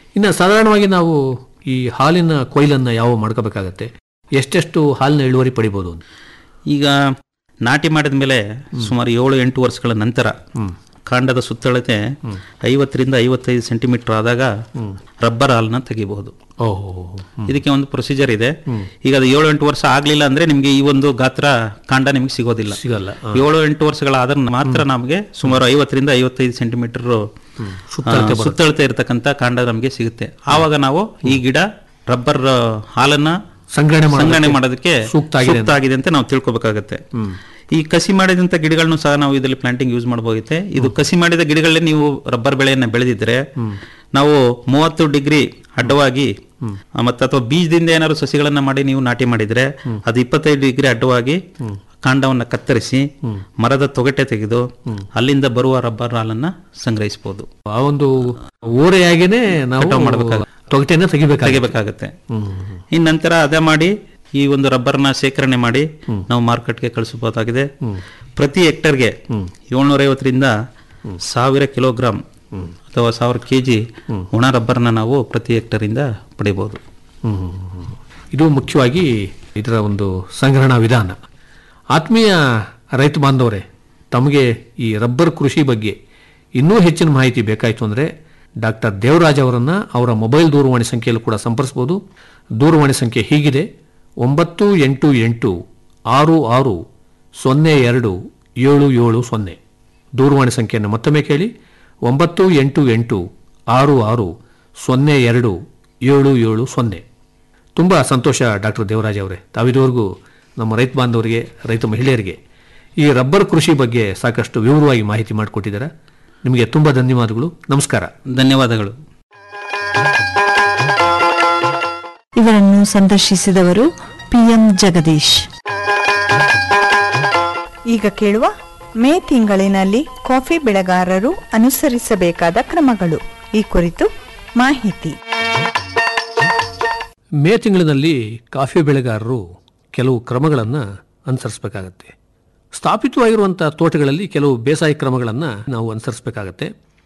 ಇನ್ನು ಸಾಧಾರಣವಾಗಿ ನಾವು ಈ ಹಾಲಿನ ಕೊಯ್ಲನ್ನ ಯಾವ ಮಾಡ್ಕೋಬೇಕಾಗತ್ತೆ ಎಷ್ಟೆಷ್ಟು ಹಾಲಿನ ಇಳುವರಿ ಪಡಿಬೋದು ಈಗ ನಾಟಿ ಮಾಡಿದ ಮೇಲೆ ಸುಮಾರು ಏಳು ಎಂಟು ವರ್ಷಗಳ ನಂತರ ಕಾಂಡದ ಸುತ್ತಳತೆ ಐವತ್ತರಿಂದ ಐವತ್ತೈದು ಸೆಂಟಿಮೀಟರ್ ಆದಾಗ ರಬ್ಬರ್ ಹಾಲನ್ನ ತೆಗಿಬಹುದು ಓಹೋ ಇದಕ್ಕೆ ಒಂದು ಪ್ರೊಸೀಜರ್ ಇದೆ ಈಗ ಅದು ಏಳು ಎಂಟು ವರ್ಷ ಆಗ್ಲಿಲ್ಲ ಅಂದ್ರೆ ನಿಮ್ಗೆ ಈ ಒಂದು ಗಾತ್ರ ಕಾಂಡ ನಿಮ್ಗೆ ಸಿಗೋದಿಲ್ಲ ಸಿಗಲ್ಲ ಏಳು ಎಂಟು ವರ್ಷಗಳಾದ್ರೆ ಮಾತ್ರ ನಮಗೆ ಸುಮಾರು ಐವತ್ತರಿಂದ ಐವತ್ತೈದು ಸೆಂಟಿಮೀಟರ್ ಸುತ್ತಳತೆ ಬರುತ್ತೆ. ಸುತ್ತಳತೆ ಇರತಕ್ಕಂತ ಕಾಂಡ ನಮಗೆ ಸಿಗುತ್ತೆ ಆವಾಗ ನಾವು ಈ ಗಿಡ ರಬ್ಬರ್ ಹಾಲನ್ನ ಸಂಗ್ರಹಣೆ ಮಾಡೋದಕ್ಕೆ ಸಂಗ್ರಹಣೆ ಮಾಡೋದಕ್ಕೆ ಸೂಕ್ತ ಆಗಿದೆ ಅಂತ. ಸೂಕ್ತ ಆಗಿದೆ ಅಂತ ನಾವು ತಿಳ್ಕೊಬೇಕಾಗತ್ತೆ ಈ ಕಸಿ ಮಾಡಿದಂತ ಗಿಡಗಳನ್ನು ಸಹ ನಾವು ಇದರಲ್ಲಿ ಪ್ಲಾಂಟಿಂಗ್ ಯೂಸ್ ಮಾಡಬಹುತ್ತೆ ಇದು ಕಸಿ ಮಾಡಿದ ಗಿಡಗಳಲ್ಲೇ ನೀವು ರಬ್ಬರ್ ಬೆಳೆಯನ್ನ ಬೆಳೆದಿದ್ರೆ ನಾವು ಮೂವತ್ತು ಡಿಗ್ರಿ ಅಡ್ಡವಾಗಿ ಆ, ಮತ್ತೆ ಅಥವಾ ಬೀಜದಿಂದ ಏನಾದ್ರು ಸಸಿಗಳನ್ನ ಮಾಡಿ ನೀವು ನಾಟಿ ಮಾಡಿದ್ರೆ ಅದು ಇಪ್ಪತ್ತೈದು ಡಿಗ್ರಿ ಅಡ್ಡವಾಗಿ ಕಾಂಡವನ್ನ ಕತ್ತರಿಸಿ ಮರದ ತೊಗಟೆ ತೆಗೆದು ಅಲ್ಲಿಂದ ಬರುವ ರಬ್ಬರ್ ಹಾಲನ್ನ ಸಂಗ್ರಹಿಸಬಹುದು ಆ ಒಂದು ಓರೆಯಾಗೇನೆ ನಾವು ಕಟಾವು ಮಾಡ್ಬೇಕಾಗುತ್ತೆ. ತೊಗಟೆನ ತೆಗಿಬೇಕಾಗುತ್ತೆ ತೆಗಿಬೇಕಾಗತ್ತೆ ಇನ್ ನಂತರ ಅದೇ ಮಾಡಿ ಈ ಒಂದು ರಬ್ಬರ್ನ ಶೇಖರಣೆ ಮಾಡಿ ನಾವು ಮಾರ್ಕೆಟ್ಗೆ ಕಳಿಸಬಹುದಾಗಿದೆ ಪ್ರತಿ ಹೆಕ್ಟರ್ಗೆ ಏಳ್ನೂರ ಐವತ್ತರಿಂದ ಸಾವಿರ ಕಿಲೋಗ್ರಾಂ ಅಥವಾ ಸಾವಿರ ಕೆಜಿ ಒಣ ರಬ್ಬರ್ನ ನಾವು ಪ್ರತಿ ಹೆಕ್ಟರಿಂದ ಪಡಿಬಹುದು ಇದು ಮುಖ್ಯವಾಗಿ ಇದರ ಒಂದು ಸಂಗ್ರಹಣಾ ವಿಧಾನ ಆತ್ಮೀಯ ರೈತ ಬಾಂಧವರೇ ತಮಗೆ ಈ ರಬ್ಬರ್ ಕೃಷಿ ಬಗ್ಗೆ ಇನ್ನೂ ಹೆಚ್ಚಿನ ಮಾಹಿತಿ ಬೇಕಾಯಿತು ಅಂದರೆ ಡಾಕ್ಟರ್ ದೇವರಾಜ್ ಅವರನ್ನು ಅವರ ಮೊಬೈಲ್ ದೂರವಾಣಿ ಸಂಖ್ಯೆಯಲ್ಲೂ ಕೂಡ ಸಂಪರ್ಸ್ಬೋದು ದೂರವಾಣಿ ಸಂಖ್ಯೆ ಹೀಗಿದೆ ಒಂಬತ್ತು ಎಂಟು ಎಂಟು ಆರು ಆರು ಸೊನ್ನೆ ಎರಡು ಏಳು ಏಳು ಸೊನ್ನೆ ದೂರವಾಣಿ ಸಂಖ್ಯೆಯನ್ನು ಮತ್ತೊಮ್ಮೆ ಕೇಳಿ ಒಂಬತ್ತು ಎಂಟು ಎಂಟು ಆರು ಆರು ಸೊನ್ನೆ ಎರಡು ಏಳು ಏಳು ಸೊನ್ನೆ ತುಂಬ ಸಂತೋಷ ಡಾಕ್ಟರ್ ದೇವರಾಜ್ ಅವರೇ ತಾವಿದುವರೆಗೂ ನಮ್ಮ ರೈತ ಬಾಂಧವರಿಗೆ ರೈತ ಮಹಿಳೆಯರಿಗೆ ಈ ರಬ್ಬರ್ ಕೃಷಿ ಬಗ್ಗೆ ಸಾಕಷ್ಟು ವಿವರವಾಗಿ ಮಾಹಿತಿ ಮಾಡಿಕೊಟ್ಟಿದ್ದಾರೆ ನಿಮಗೆ ತುಂಬ ಧನ್ಯವಾದಗಳು ನಮಸ್ಕಾರ ಧನ್ಯವಾದಗಳು ಇವರನ್ನು ಸಂದರ್ಶಿಸಿದವರು ಪಿಎಂ ಜಗದೀಶ್ ಈಗ ಕೇಳುವ ಮೇ ತಿಂಗಳಿನಲ್ಲಿ ಕಾಫಿ ಬೆಳೆಗಾರರು ಅನುಸರಿಸಬೇಕಾದ ಕ್ರಮಗಳು ಈ ಕುರಿತು ಮಾಹಿತಿ ಮೇ ತಿಂಗಳಿನಲ್ಲಿ ಕಾಫಿ ಬೆಳೆಗಾರರು ಕೆಲವು ಕ್ರಮಗಳನ್ನು ಅನುಸರಿಸಬೇಕಾಗತ್ತೆ ಸ್ಥಾಪಿತವಾಗಿರುವಂಥ ತೋಟಗಳಲ್ಲಿ ಕೆಲವು ಬೇಸಾಯ ಕ್ರಮಗಳನ್ನು ನಾವು ಅನುಸರಿಸಬೇಕಾಗತ್ತೆ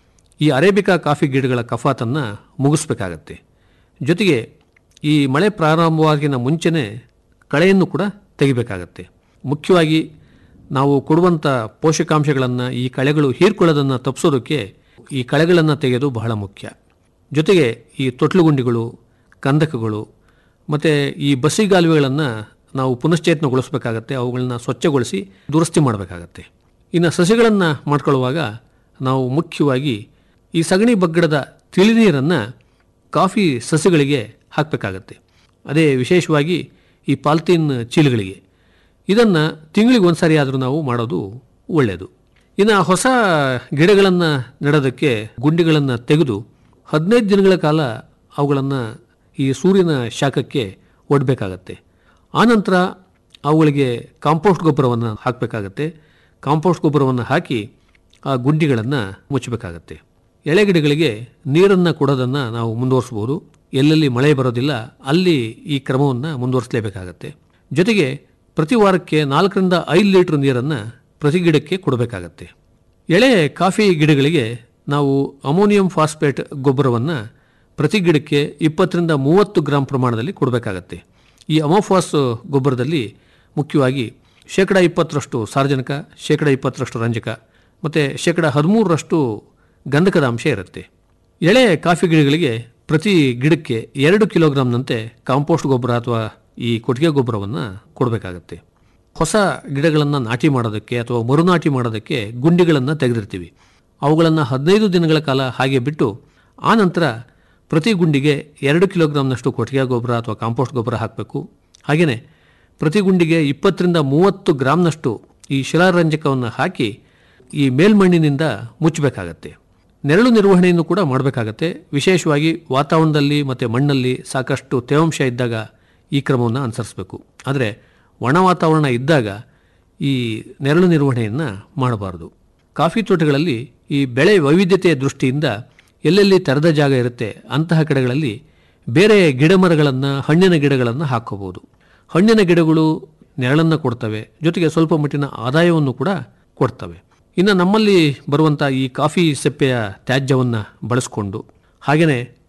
ಈ ಅರೇಬಿಕಾ ಕಾಫಿ ಗಿಡಗಳ ಕಫಾತನ್ನು ಮುಗಿಸ್ಬೇಕಾಗತ್ತೆ ಜೊತೆಗೆ ಈ ಮಳೆ ಪ್ರಾರಂಭವಾಗಿನ ಮುಂಚೆನೇ ಕಳೆಯನ್ನು ಕೂಡ ತೆಗಿಬೇಕಾಗತ್ತೆ ಮುಖ್ಯವಾಗಿ ನಾವು ಕೊಡುವಂಥ ಪೋಷಕಾಂಶಗಳನ್ನು ಈ ಕಳೆಗಳು ಹೀರ್ಕೊಳ್ಳೋದನ್ನು ತಪ್ಪಿಸೋದಕ್ಕೆ ಈ ಕಳೆಗಳನ್ನು ತೆಗೆಯೋದು ಬಹಳ ಮುಖ್ಯ ಜೊತೆಗೆ ಈ ತೊಟ್ಲುಗುಂಡಿಗಳು ಕಂದಕಗಳು ಮತ್ತು ಈ ಬಸಿಗಾಲುವೆಗಳನ್ನು ನಾವು ಪುನಶ್ಚೇತನಗೊಳಿಸಬೇಕಾಗತ್ತೆ ಅವುಗಳನ್ನ ಸ್ವಚ್ಛಗೊಳಿಸಿ ದುರಸ್ತಿ ಮಾಡಬೇಕಾಗತ್ತೆ ಇನ್ನು ಸಸಿಗಳನ್ನು ಮಾಡ್ಕೊಳ್ಳುವಾಗ ನಾವು ಮುಖ್ಯವಾಗಿ ಈ ಸಗಣಿ ಬಗ್ಗಡದ ತಿಳಿನೀರನ್ನು ಕಾಫಿ ಸಸಿಗಳಿಗೆ ಹಾಕಬೇಕಾಗತ್ತೆ ಅದೇ ವಿಶೇಷವಾಗಿ ಈ ಪಾಲ್ತೀನ್ ಚೀಲಗಳಿಗೆ ಇದನ್ನು ತಿಂಗಳಿಗೆ ಒಂದು ಸಾರಿ ಆದರೂ ನಾವು ಮಾಡೋದು ಒಳ್ಳೆಯದು ಇನ್ನು ಹೊಸ ಗಿಡಗಳನ್ನು ನೆಡೋದಕ್ಕೆ ಗುಂಡಿಗಳನ್ನು ತೆಗೆದು ಹದಿನೈದು ದಿನಗಳ ಕಾಲ ಅವುಗಳನ್ನು ಈ ಸೂರ್ಯನ ಶಾಖಕ್ಕೆ ಒಡ್ಬೇಕಾಗತ್ತೆ ಆನಂತರ ಅವುಗಳಿಗೆ ಕಾಂಪೋಸ್ಟ್ ಗೊಬ್ಬರವನ್ನು ಹಾಕಬೇಕಾಗತ್ತೆ ಕಾಂಪೋಸ್ಟ್ ಗೊಬ್ಬರವನ್ನು ಹಾಕಿ ಆ ಗುಂಡಿಗಳನ್ನು ಮುಚ್ಚಬೇಕಾಗತ್ತೆ ಎಳೆ ಗಿಡಗಳಿಗೆ ನೀರನ್ನು ಕೊಡೋದನ್ನು ನಾವು ಮುಂದುವರಿಸ್ಬೋದು ಎಲ್ಲೆಲ್ಲಿ ಮಳೆ ಬರೋದಿಲ್ಲ ಅಲ್ಲಿ ಈ ಕ್ರಮವನ್ನು ಮುಂದುವರಿಸಲೇಬೇಕಾಗತ್ತೆ ಜೊತೆಗೆ ಪ್ರತಿ ವಾರಕ್ಕೆ ನಾಲ್ಕರಿಂದ ಐದು ಲೀಟ್ರ್ ನೀರನ್ನು ಪ್ರತಿ ಗಿಡಕ್ಕೆ ಕೊಡಬೇಕಾಗತ್ತೆ ಎಳೆ ಕಾಫಿ ಗಿಡಗಳಿಗೆ ನಾವು ಅಮೋನಿಯಂ ಫಾಸ್ಫೇಟ್ ಗೊಬ್ಬರವನ್ನು ಪ್ರತಿ ಗಿಡಕ್ಕೆ ಇಪ್ಪತ್ತರಿಂದ ಮೂವತ್ತು ಗ್ರಾಂ ಪ್ರಮಾಣದಲ್ಲಿ ಕೊಡಬೇಕಾಗತ್ತೆ ಈ ಅಮೋಫಾಸ್ ಗೊಬ್ಬರದಲ್ಲಿ ಮುಖ್ಯವಾಗಿ ಶೇಕಡ ಇಪ್ಪತ್ತರಷ್ಟು ಸಾರ್ವಜನಿಕ ಶೇಕಡ ಇಪ್ಪತ್ತರಷ್ಟು ರಂಜಕ ಮತ್ತು ಶೇಕಡ ಹದಿಮೂರರಷ್ಟು ಗಂಧಕದ ಅಂಶ ಇರುತ್ತೆ ಎಳೆ ಕಾಫಿ ಗಿಡಗಳಿಗೆ ಪ್ರತಿ ಗಿಡಕ್ಕೆ ಎರಡು ಕಿಲೋಗ್ರಾಂನಂತೆ ಕಾಂಪೋಸ್ಟ್ ಗೊಬ್ಬರ ಅಥವಾ ಈ ಕೊಟ್ಟಿಗೆ ಗೊಬ್ಬರವನ್ನು ಕೊಡಬೇಕಾಗತ್ತೆ ಹೊಸ ಗಿಡಗಳನ್ನು ನಾಟಿ ಮಾಡೋದಕ್ಕೆ ಅಥವಾ ಮರುನಾಟಿ ಮಾಡೋದಕ್ಕೆ ಗುಂಡಿಗಳನ್ನು ತೆಗೆದಿರ್ತೀವಿ ಅವುಗಳನ್ನು ಹದಿನೈದು ದಿನಗಳ ಕಾಲ ಹಾಗೆ ಬಿಟ್ಟು ಆ ನಂತರ ಪ್ರತಿ ಗುಂಡಿಗೆ ಎರಡು ಕಿಲೋಗ್ರಾಂನಷ್ಟು ಕೊಟ್ಟಿಗೆ ಗೊಬ್ಬರ ಅಥವಾ ಕಾಂಪೋಸ್ಟ್ ಗೊಬ್ಬರ ಹಾಕಬೇಕು ಹಾಗೆಯೇ ಪ್ರತಿ ಗುಂಡಿಗೆ ಇಪ್ಪತ್ತರಿಂದ ಮೂವತ್ತು ಗ್ರಾಂನಷ್ಟು ಈ ಶಿಲಾರಂಜಕವನ್ನು ಹಾಕಿ ಈ ಮೇಲ್ಮಣ್ಣಿನಿಂದ ಮುಚ್ಚಬೇಕಾಗತ್ತೆ ನೆರಳು ನಿರ್ವಹಣೆಯನ್ನು ಕೂಡ ಮಾಡಬೇಕಾಗತ್ತೆ ವಿಶೇಷವಾಗಿ ವಾತಾವರಣದಲ್ಲಿ ಮತ್ತು ಮಣ್ಣಲ್ಲಿ ಸಾಕಷ್ಟು ತೇವಾಂಶ ಇದ್ದಾಗ ಈ ಕ್ರಮವನ್ನು ಅನುಸರಿಸಬೇಕು ಆದರೆ ಒಣ ವಾತಾವರಣ ಇದ್ದಾಗ ಈ ನೆರಳು ನಿರ್ವಹಣೆಯನ್ನು ಮಾಡಬಾರದು ಕಾಫಿ ತೋಟಗಳಲ್ಲಿ ಈ ಬೆಳೆ ವೈವಿಧ್ಯತೆಯ ದೃಷ್ಟಿಯಿಂದ ಎಲ್ಲೆಲ್ಲಿ ತೆರೆದ ಜಾಗ ಇರುತ್ತೆ ಅಂತಹ ಕಡೆಗಳಲ್ಲಿ ಬೇರೆ ಗಿಡಮರಗಳನ್ನು ಹಣ್ಣಿನ ಗಿಡಗಳನ್ನು ಹಾಕೋಬಹುದು ಹಣ್ಣಿನ ಗಿಡಗಳು ನೆರಳನ್ನು ಕೊಡ್ತವೆ ಜೊತೆಗೆ ಸ್ವಲ್ಪ ಮಟ್ಟಿನ ಆದಾಯವನ್ನು ಕೂಡ ಕೊಡ್ತವೆ ಇನ್ನು ನಮ್ಮಲ್ಲಿ ಬರುವಂಥ ಈ ಕಾಫಿ ಸೆಪ್ಪೆಯ ತ್ಯಾಜ್ಯವನ್ನು ಬಳಸ್ಕೊಂಡು ಹಾಗೆಯೇ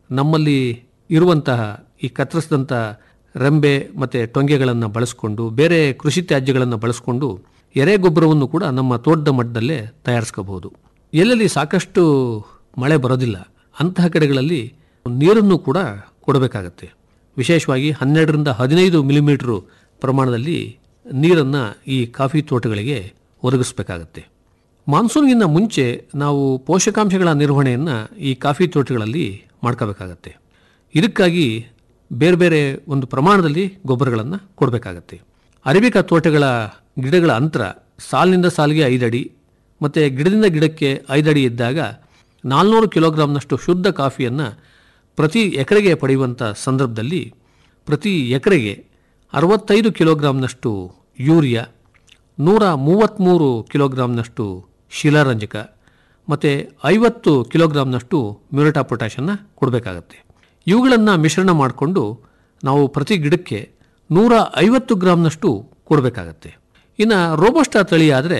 ನಮ್ಮಲ್ಲಿ ಇರುವಂತಹ ಈ ಕತ್ತರಿಸಿದಂಥ ರೆಂಬೆ ಮತ್ತು ಟೊಂಗೆಗಳನ್ನು ಬಳಸಿಕೊಂಡು ಬೇರೆ ಕೃಷಿ ತ್ಯಾಜ್ಯಗಳನ್ನು ಬಳಸಿಕೊಂಡು ಎರೆಗೊಬ್ಬರವನ್ನು ಕೂಡ ನಮ್ಮ ತೋಟದ ಮಟ್ಟದಲ್ಲೇ ತಯಾರಿಸ್ಕೋಬಹುದು ಎಲ್ಲೆಲ್ಲಿ ಸಾಕಷ್ಟು ಮಳೆ ಬರೋದಿಲ್ಲ ಅಂತಹ ಕಡೆಗಳಲ್ಲಿ ನೀರನ್ನು ಕೂಡ ಕೊಡಬೇಕಾಗತ್ತೆ ವಿಶೇಷವಾಗಿ ಹನ್ನೆರಡರಿಂದ ಹದಿನೈದು ಮಿಲಿಮೀಟರ್ ಪ್ರಮಾಣದಲ್ಲಿ ನೀರನ್ನು ಈ ಕಾಫಿ ತೋಟಗಳಿಗೆ ಒದಗಿಸಬೇಕಾಗತ್ತೆ ಮಾನ್ಸೂನ್ಗಿಂತ ಮುಂಚೆ ನಾವು ಪೋಷಕಾಂಶಗಳ ನಿರ್ವಹಣೆಯನ್ನು ಈ ಕಾಫಿ ತೋಟಗಳಲ್ಲಿ ಮಾಡ್ಕೋಬೇಕಾಗತ್ತೆ ಇದಕ್ಕಾಗಿ ಬೇರೆ ಬೇರೆ ಒಂದು ಪ್ರಮಾಣದಲ್ಲಿ ಗೊಬ್ಬರಗಳನ್ನು ಕೊಡಬೇಕಾಗತ್ತೆ ಅರೇಬಿಕಾ ತೋಟಗಳ ಗಿಡಗಳ ಅಂತರ ಸಾಲಿನಿಂದ ಸಾಲಿಗೆ ಐದಡಿ ಮತ್ತು ಗಿಡದಿಂದ ಗಿಡಕ್ಕೆ ಐದಡಿ ಇದ್ದಾಗ ನಾಲ್ನೂರು ಕಿಲೋಗ್ರಾಂನಷ್ಟು ಶುದ್ಧ ಕಾಫಿಯನ್ನು ಪ್ರತಿ ಎಕರೆಗೆ ಪಡೆಯುವಂಥ ಸಂದರ್ಭದಲ್ಲಿ ಪ್ರತಿ ಎಕರೆಗೆ ಅರವತ್ತೈದು ಕಿಲೋಗ್ರಾಂನಷ್ಟು ಯೂರಿಯಾ ನೂರ ಮೂವತ್ತ್ಮೂರು ಕಿಲೋಗ್ರಾಂನಷ್ಟು ಶಿಲಾರಂಜಕ ಮತ್ತು ಐವತ್ತು ಕಿಲೋಗ್ರಾಂನಷ್ಟು ಮ್ಯೂರಟಾ ಪೊಟ್ಯಾಷನ್ನು ಕೊಡಬೇಕಾಗತ್ತೆ ಇವುಗಳನ್ನು ಮಿಶ್ರಣ ಮಾಡಿಕೊಂಡು ನಾವು ಪ್ರತಿ ಗಿಡಕ್ಕೆ ನೂರ ಐವತ್ತು ಗ್ರಾಂನಷ್ಟು ಕೊಡಬೇಕಾಗತ್ತೆ ಇನ್ನು ರೋಬೋಸ್ಟಾ ತಳಿ ಆದರೆ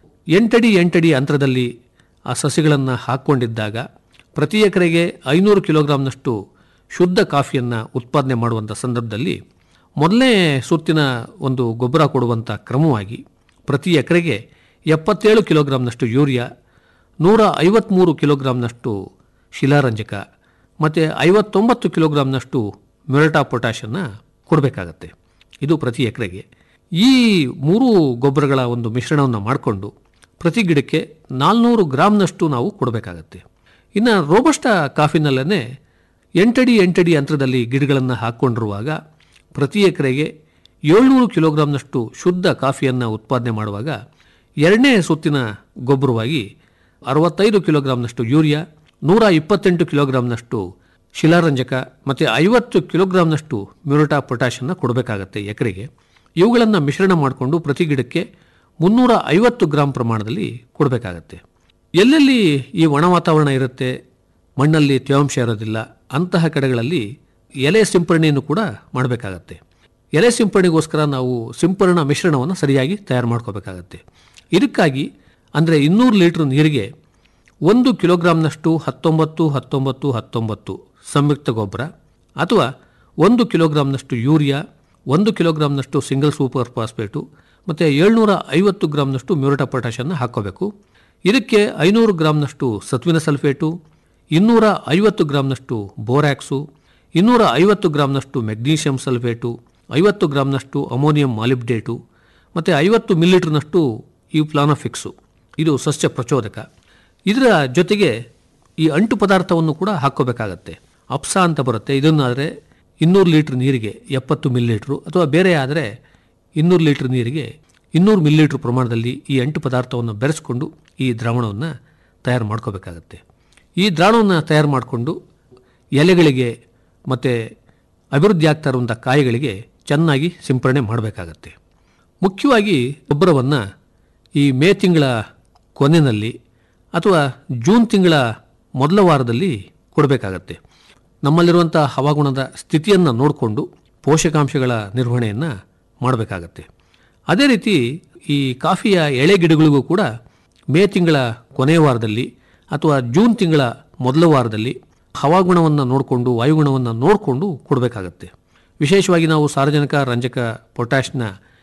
ಎಂಟಡಿ ಎಂಟಡಿ ಅಂತರದಲ್ಲಿ ಆ ಸಸಿಗಳನ್ನು ಹಾಕ್ಕೊಂಡಿದ್ದಾಗ ಪ್ರತಿ ಎಕರೆಗೆ ಐನೂರು ಕಿಲೋಗ್ರಾಂನಷ್ಟು ಶುದ್ಧ ಕಾಫಿಯನ್ನು ಉತ್ಪಾದನೆ ಮಾಡುವಂಥ ಸಂದರ್ಭದಲ್ಲಿ ಮೊದಲನೇ ಸುತ್ತಿನ ಒಂದು ಗೊಬ್ಬರ ಕೊಡುವಂಥ ಕ್ರಮವಾಗಿ ಪ್ರತಿ ಎಕರೆಗೆ ಎಪ್ಪತ್ತೇಳು ಕಿಲೋಗ್ರಾಂನಷ್ಟು ಯೂರಿಯಾ ನೂರ ಐವತ್ತ್ಮೂರು ಕಿಲೋಗ್ರಾಂನಷ್ಟು ಶಿಲಾರಂಜಕ ಮತ್ತು ಐವತ್ತೊಂಬತ್ತು ಕಿಲೋಗ್ರಾಂನಷ್ಟು ಮ್ಯೂರಟಾ ಪೊಟ್ಯಾಷನ್ನು ಕೊಡಬೇಕಾಗತ್ತೆ ಇದು ಪ್ರತಿ ಎಕರೆಗೆ ಈ ಮೂರು ಗೊಬ್ಬರಗಳ ಒಂದು ಮಿಶ್ರಣವನ್ನು ಮಾಡಿಕೊಂಡು ಪ್ರತಿ ಗಿಡಕ್ಕೆ ನಾಲ್ನೂರು ಗ್ರಾಮ್ನಷ್ಟು ನಾವು ಕೊಡಬೇಕಾಗತ್ತೆ ಇನ್ನು ರೋಬಸ್ಟಾ ಕಾಫಿನಲ್ಲೇ ಎಂಟಡಿ ಎಂಟಡಿ ಅಂತರದಲ್ಲಿ ಗಿಡಗಳನ್ನು ಹಾಕ್ಕೊಂಡಿರುವಾಗ ಪ್ರತಿ ಎಕರೆಗೆ ಏಳ್ನೂರು ಕಿಲೋಗ್ರಾಂನಷ್ಟು ಶುದ್ಧ ಕಾಫಿಯನ್ನು ಉತ್ಪಾದನೆ ಮಾಡುವಾಗ ಎರಡನೇ ಸುತ್ತಿನ ಗೊಬ್ಬರವಾಗಿ ಅರವತ್ತೈದು ಕಿಲೋಗ್ರಾಂನಷ್ಟು ಯೂರಿಯಾ ನೂರ ಇಪ್ಪತ್ತೆಂಟು ಕಿಲೋಗ್ರಾಂನಷ್ಟು ಶಿಲಾರಂಜಕ ಮತ್ತು ಐವತ್ತು ಕಿಲೋಗ್ರಾಂನಷ್ಟು ಮ್ಯೂರಟಾ ಪೊಟ್ಯಾಷನ್ನು ಕೊಡಬೇಕಾಗತ್ತೆ ಎಕರೆಗೆ ಇವುಗಳನ್ನು ಮಿಶ್ರಣ ಮಾಡಿಕೊಂಡು ಪ್ರತಿ ಗಿಡಕ್ಕೆ ಮುನ್ನೂರ ಐವತ್ತು ಗ್ರಾಂ ಪ್ರಮಾಣದಲ್ಲಿ ಕೊಡಬೇಕಾಗತ್ತೆ ಎಲ್ಲೆಲ್ಲಿ ಈ ಒಣ ವಾತಾವರಣ ಇರುತ್ತೆ ಮಣ್ಣಲ್ಲಿ ತೇವಾಂಶ ಇರೋದಿಲ್ಲ ಅಂತಹ ಕಡೆಗಳಲ್ಲಿ ಎಲೆ ಸಿಂಪರಣೆಯನ್ನು ಕೂಡ ಮಾಡಬೇಕಾಗತ್ತೆ ಎಲೆ ಸಿಂಪರಣೆಗೋಸ್ಕರ ನಾವು ಸಿಂಪರಣಾ ಮಿಶ್ರಣವನ್ನು ಸರಿಯಾಗಿ ತಯಾರು ಮಾಡ್ಕೋಬೇಕಾಗತ್ತೆ ಇದಕ್ಕಾಗಿ ಅಂದರೆ ಇನ್ನೂರು ಲೀಟ್ರ್ ನೀರಿಗೆ ಒಂದು ಕಿಲೋಗ್ರಾಂನಷ್ಟು ಹತ್ತೊಂಬತ್ತು ಹತ್ತೊಂಬತ್ತು ಹತ್ತೊಂಬತ್ತು ಸಂಯುಕ್ತ ಗೊಬ್ಬರ ಅಥವಾ ಒಂದು ಕಿಲೋಗ್ರಾಂನಷ್ಟು ಯೂರಿಯಾ ಒಂದು ಕಿಲೋಗ್ರಾಂನಷ್ಟು ಸಿಂಗಲ್ ಸೂಪರ್ ಫಾಸ್ಫೇಟು ಮತ್ತು ಏಳ್ನೂರ ಐವತ್ತು ಗ್ರಾಂನಷ್ಟು ಮ್ಯೂರಟಾ ಪೊಟ್ಯಾಷನ್ನು ಹಾಕ್ಕೋಬೇಕು ಇದಕ್ಕೆ ಐನೂರು ಗ್ರಾಂನಷ್ಟು ಸತ್ವಿನ ಸಲ್ಫೇಟು ಇನ್ನೂರ ಐವತ್ತು ಗ್ರಾಂನಷ್ಟು ಬೋರ್ಯಾಕ್ಸು ಇನ್ನೂರ ಐವತ್ತು ಗ್ರಾಂನಷ್ಟು ಮೆಗ್ನೀಷಿಯಂ ಸಲ್ಫೇಟು ಐವತ್ತು ಗ್ರಾಂನಷ್ಟು ಅಮೋನಿಯಂ ಮಾಲಿಬ್ಡೇಟು ಮತ್ತು ಐವತ್ತು ಮಿಲಿಲೀಟ್ರ್ನಷ್ಟು ಈ ಪ್ಲಾನಫಿಕ್ಸು ಇದು ಸಸ್ಯ ಪ್ರಚೋದಕ ಇದರ ಜೊತೆಗೆ ಈ ಅಂಟು ಪದಾರ್ಥವನ್ನು ಕೂಡ ಹಾಕ್ಕೋಬೇಕಾಗತ್ತೆ ಅಪ್ಸ ಅಂತ ಬರುತ್ತೆ ಇದನ್ನಾದರೆ ಇನ್ನೂರು ಲೀಟ್ರ್ ನೀರಿಗೆ ಎಪ್ಪತ್ತು ಮಿಲಿಲೀಟ್ರು ಅಥವಾ ಬೇರೆ ಆದರೆ ಇನ್ನೂರು ಲೀಟ್ರ್ ನೀರಿಗೆ ಇನ್ನೂರು ಮಿಲಿಲೀಟ್ರ್ ಪ್ರಮಾಣದಲ್ಲಿ ಈ ಅಂಟು ಪದಾರ್ಥವನ್ನು ಬೆರೆಸ್ಕೊಂಡು ಈ ದ್ರಾವಣವನ್ನು ತಯಾರು ಮಾಡ್ಕೋಬೇಕಾಗತ್ತೆ ಈ ದ್ರಾವಣವನ್ನು ತಯಾರು ಮಾಡಿಕೊಂಡು ಎಲೆಗಳಿಗೆ ಮತ್ತು ಅಭಿವೃದ್ಧಿ ಆಗ್ತಾ ಇರುವಂಥ ಕಾಯಿಗಳಿಗೆ ಚೆನ್ನಾಗಿ ಸಿಂಪರಣೆ ಮಾಡಬೇಕಾಗತ್ತೆ ಮುಖ್ಯವಾಗಿ ಗೊಬ್ಬರವನ್ನು ಈ ಮೇ ತಿಂಗಳ ಕೊನೆಯಲ್ಲಿ ಅಥವಾ ಜೂನ್ ತಿಂಗಳ ಮೊದಲ ವಾರದಲ್ಲಿ ಕೊಡಬೇಕಾಗತ್ತೆ ನಮ್ಮಲ್ಲಿರುವಂಥ ಹವಾಗುಣದ ಸ್ಥಿತಿಯನ್ನು ನೋಡಿಕೊಂಡು ಪೋಷಕಾಂಶಗಳ ನಿರ್ವಹಣೆಯನ್ನು ಮಾಡಬೇಕಾಗತ್ತೆ ಅದೇ ರೀತಿ ಈ ಕಾಫಿಯ ಎಳೆ ಗಿಡಗಳಿಗೂ ಕೂಡ ಮೇ ತಿಂಗಳ ಕೊನೆಯ ವಾರದಲ್ಲಿ ಅಥವಾ ಜೂನ್ ತಿಂಗಳ ಮೊದಲ ವಾರದಲ್ಲಿ ಹವಾಗುಣವನ್ನು ನೋಡಿಕೊಂಡು ವಾಯುಗುಣವನ್ನು ನೋಡಿಕೊಂಡು ಕೊಡಬೇಕಾಗತ್ತೆ ವಿಶೇಷವಾಗಿ ನಾವು ಸಾರ್ವಜನಿಕ ರಂಜಕ ಪೊಟ್ಯಾಷ್ನ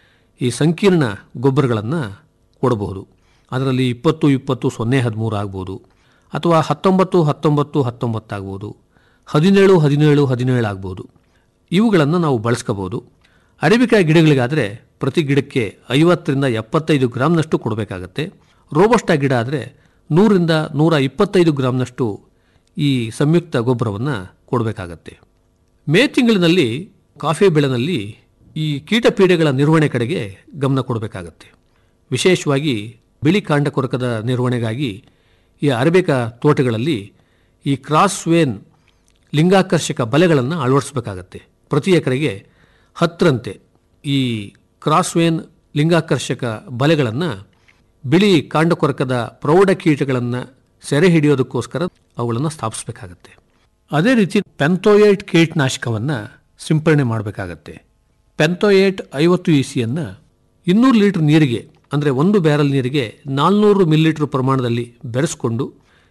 ಈ ಸಂಕೀರ್ಣ ಗೊಬ್ಬರಗಳನ್ನು ಕೊಡಬಹುದು ಅದರಲ್ಲಿ ಇಪ್ಪತ್ತು ಇಪ್ಪತ್ತು ಸೊನ್ನೆ ಹದಿಮೂರು ಆಗ್ಬೋದು ಅಥವಾ ಹತ್ತೊಂಬತ್ತು ಹತ್ತೊಂಬತ್ತು ಹತ್ತೊಂಬತ್ತು ಆಗ್ಬೋದು ಹದಿನೇಳು ಹದಿನೇಳು ಹದಿನೇಳು ಆಗ್ಬೋದು ಇವುಗಳನ್ನು ನಾವು ಬಳಸ್ಕೋಬೋದು ಅರೇಬಿಕಾ ಗಿಡಗಳಿಗಾದರೆ ಪ್ರತಿ ಗಿಡಕ್ಕೆ ಐವತ್ತರಿಂದ ಎಪ್ಪತ್ತೈದು ಗ್ರಾಮ್ನಷ್ಟು ಕೊಡಬೇಕಾಗತ್ತೆ ರೋಬಸ್ಟಾ ಗಿಡ ಆದರೆ ನೂರಿಂದ ನೂರ ಇಪ್ಪತ್ತೈದು ಗ್ರಾಮ್ನಷ್ಟು ಈ ಸಂಯುಕ್ತ ಗೊಬ್ಬರವನ್ನು ಕೊಡಬೇಕಾಗತ್ತೆ ಮೇ ತಿಂಗಳಿನಲ್ಲಿ ಕಾಫಿ ಬೆಳೆನಲ್ಲಿ ಈ ಕೀಟಪೀಡೆಗಳ ನಿರ್ವಹಣೆ ಕಡೆಗೆ ಗಮನ ಕೊಡಬೇಕಾಗತ್ತೆ ವಿಶೇಷವಾಗಿ ಬಿಳಿ ಕಾಂಡ ಕೊರಕದ ನಿರ್ವಹಣೆಗಾಗಿ ಈ ಅರೇಬಿಕಾ ತೋಟಗಳಲ್ಲಿ ಈ ಕ್ರಾಸ್ ವೇನ್ ಲಿಂಗಾಕರ್ಷಕ ಬಲೆಗಳನ್ನು ಅಳವಡಿಸಬೇಕಾಗತ್ತೆ ಪ್ರತಿ ಎಕರೆಗೆ ಹತ್ತರಂತೆ ಈ ಕ್ರಾಸ್ ವೇನ್ ಲಿಂಗಾಕರ್ಷಕ ಬಲೆಗಳನ್ನು ಬಿಳಿ ಕಾಂಡಕೊರಕದ ಪ್ರೌಢ ಕೀಟಗಳನ್ನು ಸೆರೆ ಹಿಡಿಯೋದಕ್ಕೋಸ್ಕರ ಅವುಗಳನ್ನು ಸ್ಥಾಪಿಸಬೇಕಾಗತ್ತೆ ಅದೇ ರೀತಿ ಪೆಂಥೋಯೇಟ್ ಕೀಟನಾಶಕವನ್ನು ಸಿಂಪರಣೆ ಮಾಡಬೇಕಾಗತ್ತೆ ಪೆಂಥೋಯೇಟ್ ಐವತ್ತು ಇ ಸಿಯನ್ನು ಇನ್ನೂರು ಲೀಟರ್ ನೀರಿಗೆ ಅಂದರೆ ಒಂದು ಬ್ಯಾರಲ್ ನೀರಿಗೆ ನಾಲ್ನೂರು ಮಿಲಿಲೀಟರ್ ಪ್ರಮಾಣದಲ್ಲಿ ಬೆರೆಸ್ಕೊಂಡು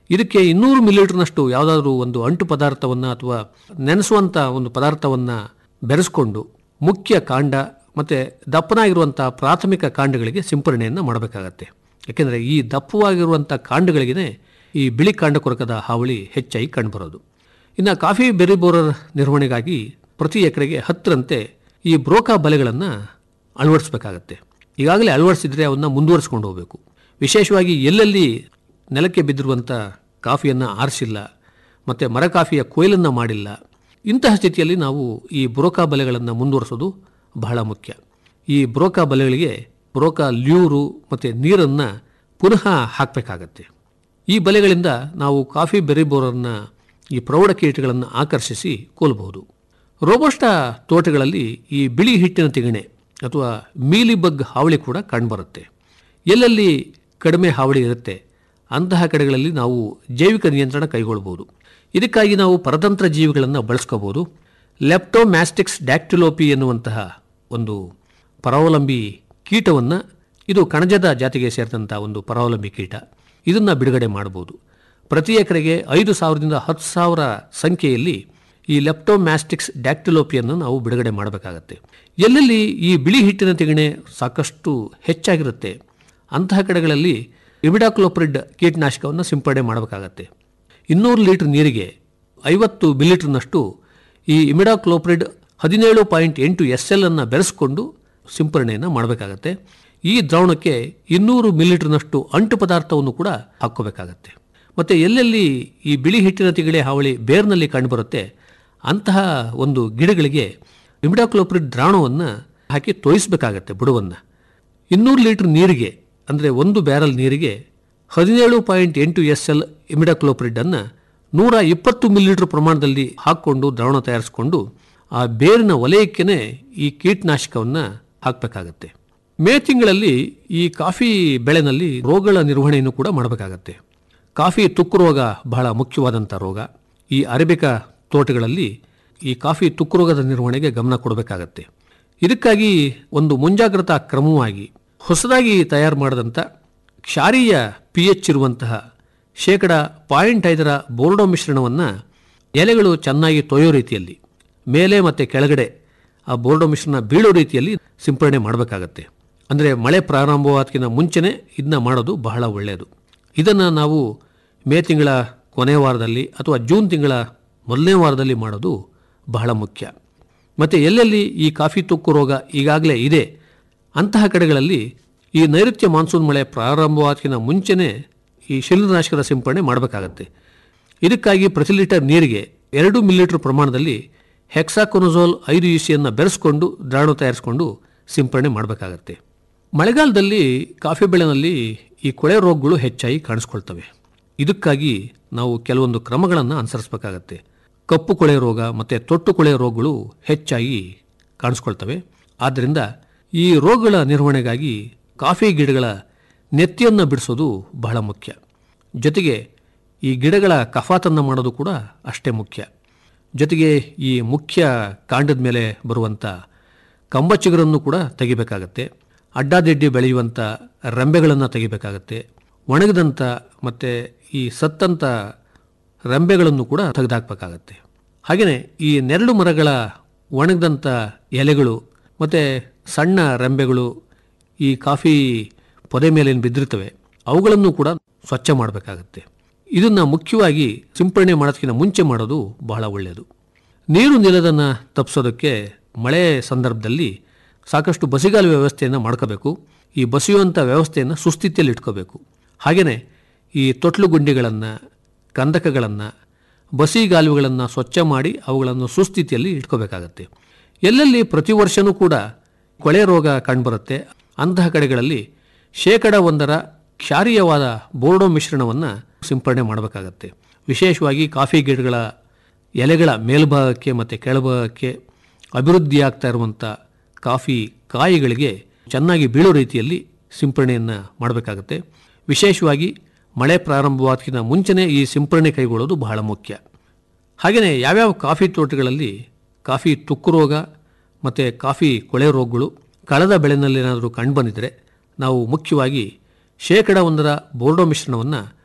ಇದಕ್ಕೆ ಇನ್ನೂರು ಮಿಲಿಲೀಟರ್ನಷ್ಟು ಯಾವುದಾದ್ರೂ ಒಂದು ಅಂಟು ಪದಾರ್ಥವನ್ನು ಅಥವಾ ನೆನೆಸುವಂಥ ಒಂದು ಪದಾರ್ಥವನ್ನು ಬೆರೆಸ್ಕೊಂಡು ಮುಖ್ಯ ಕಾಂಡ ಮತ್ತು ದಪ್ಪನಾಗಿರುವಂಥ ಪ್ರಾಥಮಿಕ ಕಾಂಡಗಳಿಗೆ ಸಿಂಪರಣೆಯನ್ನು ಮಾಡಬೇಕಾಗತ್ತೆ ಯಾಕೆಂದರೆ ಈ ದಪ್ಪವಾಗಿರುವಂಥ ಕಾಂಡಗಳಿಗೇ ಈ ಬಿಳಿ ಕಾಂಡ ಕೊರಕದ ಹಾವಳಿ ಹೆಚ್ಚಾಗಿ ಕಂಡುಬರೋದು ಇನ್ನು ಕಾಫಿ ಬೆರಿ ಬೋರರ್ ನಿರ್ವಹಣೆಗಾಗಿ ಪ್ರತಿ ಎಕರೆಗೆ ಹತ್ತರಂತೆ ಈ ಬ್ರೋಕಾ ಬಲೆಗಳನ್ನು ಅಳವಡಿಸಬೇಕಾಗತ್ತೆ ಈಗಾಗಲೇ ಅಳವಡಿಸಿದರೆ ಅವನ್ನ ಮುಂದುವರಿಸ್ಕೊಂಡು ಹೋಗಬೇಕು ವಿಶೇಷವಾಗಿ ಎಲ್ಲೆಲ್ಲಿ ನೆಲಕ್ಕೆ ಬಿದ್ದಿರುವಂಥ ಕಾಫಿಯನ್ನು ಆರಿಸಿಲ್ಲ ಮತ್ತು ಮರ ಕಾಫಿಯ ಕೊಯ್ಲನ್ನು ಮಾಡಿಲ್ಲ ಇಂತಹ ಸ್ಥಿತಿಯಲ್ಲಿ ನಾವು ಈ ಬ್ರೋಕಾ ಬಲೆಗಳನ್ನು ಮುಂದುವರಿಸೋದು ಬಹಳ ಮುಖ್ಯ ಈ ಬ್ರೋಕಾ ಬಲೆಗಳಿಗೆ ಬ್ರೋಕಾ ಲ್ಯೂರು ಮತ್ತು ನೀರನ್ನು ಪುನಃ ಹಾಕಬೇಕಾಗತ್ತೆ ಈ ಬಲೆಗಳಿಂದ ನಾವು ಕಾಫಿ ಬೆರಿ ಬೋರರ್ನ ಈ ಪ್ರೌಢ ಕೀಟಗಳನ್ನು ಆಕರ್ಷಿಸಿ ಕೊಲ್ಲಬಹುದು ರೋಬೋಸ್ಟಾ ತೋಟಗಳಲ್ಲಿ ಈ ಬಿಳಿ ಹಿಟ್ಟಿನ ತಿಗಣೆ ಅಥವಾ ಮೀಲಿಬಗ್ ಹಾವಳಿ ಕೂಡ ಕಂಡುಬರುತ್ತೆ ಎಲ್ಲೆಲ್ಲಿ ಕಡಿಮೆ ಹಾವಳಿ ಇರುತ್ತೆ ಅಂತಹ ಕಡೆಗಳಲ್ಲಿ ನಾವು ಜೈವಿಕ ನಿಯಂತ್ರಣ ಕೈಗೊಳ್ಳಬಹುದು ಇದಕ್ಕಾಗಿ ನಾವು ಪರತಂತ್ರ ಜೀವಿಗಳನ್ನು ಬಳಸ್ಕೋಬಹುದು ಲೆಪ್ಟೋಮ್ಯಾಸ್ಟಿಕ್ಸ್ ಡ್ಯಾಕ್ಟಿಲೋಪಿ ಎನ್ನುವಂತಹ ಒಂದು ಪರಾವಲಂಬಿ ಕೀಟವನ್ನು ಇದು ಕಣಜದ ಜಾತಿಗೆ ಸೇರಿದಂಥ ಒಂದು ಪರಾವಲಂಬಿ ಕೀಟ ಇದನ್ನು ಬಿಡುಗಡೆ ಮಾಡಬಹುದು ಪ್ರತಿ ಎಕರೆಗೆ ಐದು ಸಾವಿರದಿಂದ ಹತ್ತು ಸಾವಿರ ಸಂಖ್ಯೆಯಲ್ಲಿ ಈ ಲೆಪ್ಟೋಮ್ಯಾಸ್ಟಿಕ್ಸ್ ಡ್ಯಾಕ್ಟಿಲೋಪಿಯನ್ನು ನಾವು ಬಿಡುಗಡೆ ಮಾಡಬೇಕಾಗತ್ತೆ ಎಲ್ಲೆಲ್ಲಿ ಈ ಬಿಳಿ ಹಿಟ್ಟಿನ ತಿಗಣೆ ಸಾಕಷ್ಟು ಹೆಚ್ಚಾಗಿರುತ್ತೆ ಅಂತಹ ಕಡೆಗಳಲ್ಲಿ ಇಮಿಡಾಕ್ಲೋಪ್ರಿಡ್ ಕೀಟನಾಶಕವನ್ನು ಸಿಂಪಡಣೆ ಮಾಡಬೇಕಾಗತ್ತೆ ಇನ್ನೂರು ಲೀಟರ್ ನೀರಿಗೆ ಐವತ್ತು ಮಿಲಿಲೀಟರ್ನಷ್ಟು ಈ ಇಮಿಡಾಕ್ಲೋಪ್ರಿಡ್ ಹದಿನೇಳು ಪಾಯಿಂಟ್ ಎಂಟು ಎಸ್ ಎಲ್ ಅನ್ನು ಬೆರೆಸ್ಕೊಂಡು ಸಿಂಪರಣೆಯನ್ನು ಮಾಡಬೇಕಾಗತ್ತೆ ಈ ದ್ರಾವಣಕ್ಕೆ ಇನ್ನೂರು ಮಿಲಿಲೀಟರ್ನಷ್ಟು ಅಂಟು ಪದಾರ್ಥವನ್ನು ಕೂಡ ಹಾಕ್ಕೋಬೇಕಾಗತ್ತೆ ಮತ್ತು ಎಲ್ಲೆಲ್ಲಿ ಈ ಬಿಳಿ ಹಿಟ್ಟಿನ ತಿಗಳೆ ಹಾವಳಿ ಬೇರ್ನಲ್ಲಿ ಕಂಡುಬರುತ್ತೆ ಅಂತಹ ಒಂದು ಗಿಡಗಳಿಗೆ ಇಮಿಡಾಕ್ಲೋಪ್ರಿಡ್ ದ್ರಾವಣವನ್ನು ಹಾಕಿ ತೋಯಿಸಬೇಕಾಗತ್ತೆ ಬುಡವನ್ನು ಇನ್ನೂರು ಲೀಟರ್ ನೀರಿಗೆ ಅಂದರೆ ಒಂದು ಬ್ಯಾರಲ್ ನೀರಿಗೆ ಹದಿನೇಳು ಪಾಯಿಂಟ್ ಎಂಟು ಎಸ್ ಎಲ್ ಇಮಿಡಾಕ್ಲೋಪ್ರಿಡನ್ನು ನೂರ ಇಪ್ಪತ್ತು ಮಿಲಿಲೀಟರ್ ಪ್ರಮಾಣದಲ್ಲಿ ಹಾಕ್ಕೊಂಡು ದ್ರಾವಣ ತಯಾರಿಸಿಕೊಂಡು ಆ ಬೇರಿನ ವಲಯಕ್ಕೇ ಈ ಕೀಟನಾಶಕವನ್ನು ಹಾಕಬೇಕಾಗತ್ತೆ ಮೇ ತಿಂಗಳಲ್ಲಿ ಈ ಕಾಫಿ ಬೆಳೆನಲ್ಲಿ ರೋಗಗಳ ನಿರ್ವಹಣೆಯನ್ನು ಕೂಡ ಮಾಡಬೇಕಾಗತ್ತೆ ಕಾಫಿ ತುಕ್ಕು ರೋಗ ಬಹಳ ಮುಖ್ಯವಾದಂಥ ರೋಗ ಈ ಅರೇಬಿಕಾ ತೋಟಗಳಲ್ಲಿ ಈ ಕಾಫಿ ತುಕ್ಕು ರೋಗದ ನಿರ್ವಹಣೆಗೆ ಗಮನ ಕೊಡಬೇಕಾಗತ್ತೆ ಇದಕ್ಕಾಗಿ ಒಂದು ಮುಂಜಾಗ್ರತಾ ಕ್ರಮವಾಗಿ ಹೊಸದಾಗಿ ತಯಾರು ಮಾಡಿದಂಥ ಕ್ಷಾರೀಯ ಪಿ ಎಚ್ ಇರುವಂತಹ ಶೇಕಡ ಪಾಯಿಂಟ್ ಐದರ ಬೋರ್ಡೋ ಮಿಶ್ರಣವನ್ನು ಎಲೆಗಳು ಚೆನ್ನಾಗಿ ತೊಯ್ಯೋ ರೀತಿಯಲ್ಲಿ ಮೇಲೆ ಮತ್ತು ಕೆಳಗಡೆ ಆ ಬೋರ್ಡೋ ಮಿಶ್ರಣ ಬೀಳೋ ರೀತಿಯಲ್ಲಿ ಸಿಂಪರಣೆ ಮಾಡಬೇಕಾಗತ್ತೆ ಅಂದರೆ ಮಳೆ ಪ್ರಾರಂಭವಾದಕ್ಕಿಂತ ಮುಂಚೆನೇ ಇದನ್ನ ಮಾಡೋದು ಬಹಳ ಒಳ್ಳೆಯದು ಇದನ್ನು ನಾವು ಮೇ ತಿಂಗಳ ಕೊನೆಯ ವಾರದಲ್ಲಿ ಅಥವಾ ಜೂನ್ ತಿಂಗಳ ಮೊದಲನೇ ವಾರದಲ್ಲಿ ಮಾಡೋದು ಬಹಳ ಮುಖ್ಯ ಮತ್ತು ಎಲ್ಲೆಲ್ಲಿ ಈ ಕಾಫಿ ತುಕ್ಕು ರೋಗ ಈಗಾಗಲೇ ಇದೆ ಅಂತಹ ಕಡೆಗಳಲ್ಲಿ ಈ ನೈಋತ್ಯ ಮಾನ್ಸೂನ್ ಮಳೆ ಪ್ರಾರಂಭವಾದಕ್ಕಿಂತ ಮುಂಚೆನೇ ಈ ಶಿಲೀಂಧ್ರನಾಶಕದ ಸಿಂಪರಣೆ ಮಾಡಬೇಕಾಗತ್ತೆ ಇದಕ್ಕಾಗಿ ಪ್ರತಿ ಲೀಟರ್ ನೀರಿಗೆ ಎರಡು ಮಿಲಿಲೀಟರ್ ಪ್ರಮಾಣದಲ್ಲಿ ಹೆಕ್ಸಾಕೊನಜೋಲ್ ಐದು ಇ ಸಿಯನ್ನು ಬೆರೆಸ್ಕೊಂಡು ದ್ರಾವಣ ತಯಾರಿಸಿಕೊಂಡು ಸಿಂಪರಣೆ ಮಾಡಬೇಕಾಗತ್ತೆ ಮಳೆಗಾಲದಲ್ಲಿ ಕಾಫಿ ಬೆಳೆನಲ್ಲಿ ಈ ಕೊಳೆ ರೋಗಗಳು ಹೆಚ್ಚಾಗಿ ಕಾಣಿಸ್ಕೊಳ್ತವೆ ಇದಕ್ಕಾಗಿ ನಾವು ಕೆಲವೊಂದು ಕ್ರಮಗಳನ್ನು ಅನುಸರಿಸಬೇಕಾಗತ್ತೆ ಕಪ್ಪು ಕೊಳೆ ರೋಗ ಮತ್ತು ತೊಟ್ಟು ಕೊಳೆ ರೋಗಗಳು ಹೆಚ್ಚಾಗಿ ಕಾಣಿಸ್ಕೊಳ್ತವೆ ಆದ್ದರಿಂದ ಈ ರೋಗಗಳ ನಿರ್ವಹಣೆಗಾಗಿ ಕಾಫಿ ಗಿಡಗಳ ನೆತ್ತಿಯನ್ನು ಬಿಡಿಸೋದು ಬಹಳ ಮುಖ್ಯ ಜೊತೆಗೆ ಈ ಗಿಡಗಳ ಕಫಾತನ್ನು ಮಾಡೋದು ಕೂಡ ಅಷ್ಟೇ ಮುಖ್ಯ ಜೊತೆಗೆ ಈ ಮುಖ್ಯ ಕಾಂಡದ ಮೇಲೆ ಬರುವಂಥ ಕಂಬಚಿಗುರನ್ನು ಕೂಡ ತೆಗಿಬೇಕಾಗತ್ತೆ ಅಡ್ಡಾದಿಡ್ಡಿ ಬೆಳೆಯುವಂಥ ರೆಂಬೆಗಳನ್ನು ತೆಗಿಬೇಕಾಗತ್ತೆ ಒಣಗಿದಂಥ ಮತ್ತು ಈ ಸತ್ತಂಥ ರೆಂಬೆಗಳನ್ನು ಕೂಡ ತೆಗೆದುಹಾಕಬೇಕಾಗತ್ತೆ ಹಾಗೆಯೇ ಈ ನೆರಳು ಮರಗಳ ಒಣಗಿದಂಥ ಎಲೆಗಳು ಮತ್ತು ಸಣ್ಣ ರೆಂಬೆಗಳು ಈ ಕಾಫಿ ಪೊದೆ ಮೇಲೆ ಏನು ಬಿದ್ದಿರ್ತವೆ ಅವುಗಳನ್ನು ಕೂಡ ಸ್ವಚ್ಛ ಮಾಡಬೇಕಾಗತ್ತೆ ಇದನ್ನು ಮುಖ್ಯವಾಗಿ ಸಿಂಪರಣೆ ಮಾಡೋದಕ್ಕಿಂತ ಮುಂಚೆ ಮಾಡೋದು ಬಹಳ ಒಳ್ಳೆಯದು ನೀರು ನಿಲ್ಲದನ್ನು ತಪ್ಪಿಸೋದಕ್ಕೆ ಮಳೆ ಸಂದರ್ಭದಲ್ಲಿ ಸಾಕಷ್ಟು ಬಸಿಗಾಲ ವ್ಯವಸ್ಥೆಯನ್ನು ಮಾಡ್ಕೋಬೇಕು ಈ ಬಸಿಯುವಂಥ ವ್ಯವಸ್ಥೆಯನ್ನು ಸುಸ್ಥಿತಿಯಲ್ಲಿ ಇಟ್ಕೋಬೇಕು ಹಾಗೆಯೇ ಈ ತೊಟ್ಲು ಗುಂಡಿಗಳನ್ನು ಕಂದಕಗಳನ್ನು ಬಸಿಗಾಲುವೆಗಳನ್ನು ಸ್ವಚ್ಛ ಮಾಡಿ ಅವುಗಳನ್ನು ಸುಸ್ಥಿತಿಯಲ್ಲಿ ಇಟ್ಕೋಬೇಕಾಗತ್ತೆ ಎಲ್ಲೆಲ್ಲಿ ಪ್ರತಿ ವರ್ಷವೂ ಕೂಡ ಕೊಳೆ ರೋಗ ಕಂಡುಬರುತ್ತೆ ಅಂತಹ ಕಡೆಗಳಲ್ಲಿ ಶೇಕಡ ಒಂದರ ಕ್ಷಾರೀಯವಾದ ಬೋರ್ಡೋ ಮಿಶ್ರಣವನ್ನು ಸಿಂಪರಣೆ ಮಾಡಬೇಕಾಗತ್ತೆ ವಿಶೇಷವಾಗಿ ಕಾಫಿ ಗಿಡಗಳ ಎಲೆಗಳ ಮೇಲ್ಭಾಗಕ್ಕೆ ಮತ್ತು ಕೆಳಭಾಗಕ್ಕೆ ಅಭಿವೃದ್ಧಿ ಆಗ್ತಾ ಇರುವಂಥ ಕಾಫಿ ಕಾಯಿಗಳಿಗೆ ಚೆನ್ನಾಗಿ ಬೀಳೋ ರೀತಿಯಲ್ಲಿ ಸಿಂಪರಣೆಯನ್ನು ಮಾಡಬೇಕಾಗತ್ತೆ ವಿಶೇಷವಾಗಿ ಮಳೆ ಪ್ರಾರಂಭವಾದಕ್ಕಿಂತ ಮುಂಚೆನೇ ಈ ಸಿಂಪರಣೆ ಕೈಗೊಳ್ಳೋದು ಬಹಳ ಮುಖ್ಯ ಹಾಗೆಯೇ ಯಾವ್ಯಾವ ಕಾಫಿ ತೋಟಗಳಲ್ಲಿ ಕಾಫಿ ತುಕ್ಕು ರೋಗ ಮತ್ತು ಕಾಫಿ ಕೊಳೆ ರೋಗಗಳು ಕಳೆದ ಬೆಳೆನಲ್ಲಿ ಏನಾದರೂ ಕಂಡುಬಂದಿದ್ದರೆ ನಾವು ಮುಖ್ಯವಾಗಿ ಶೇಕಡ ಒಂದರ ಬೋರ್ಡೋ ಮಿಶ್ರಣವನ್ನು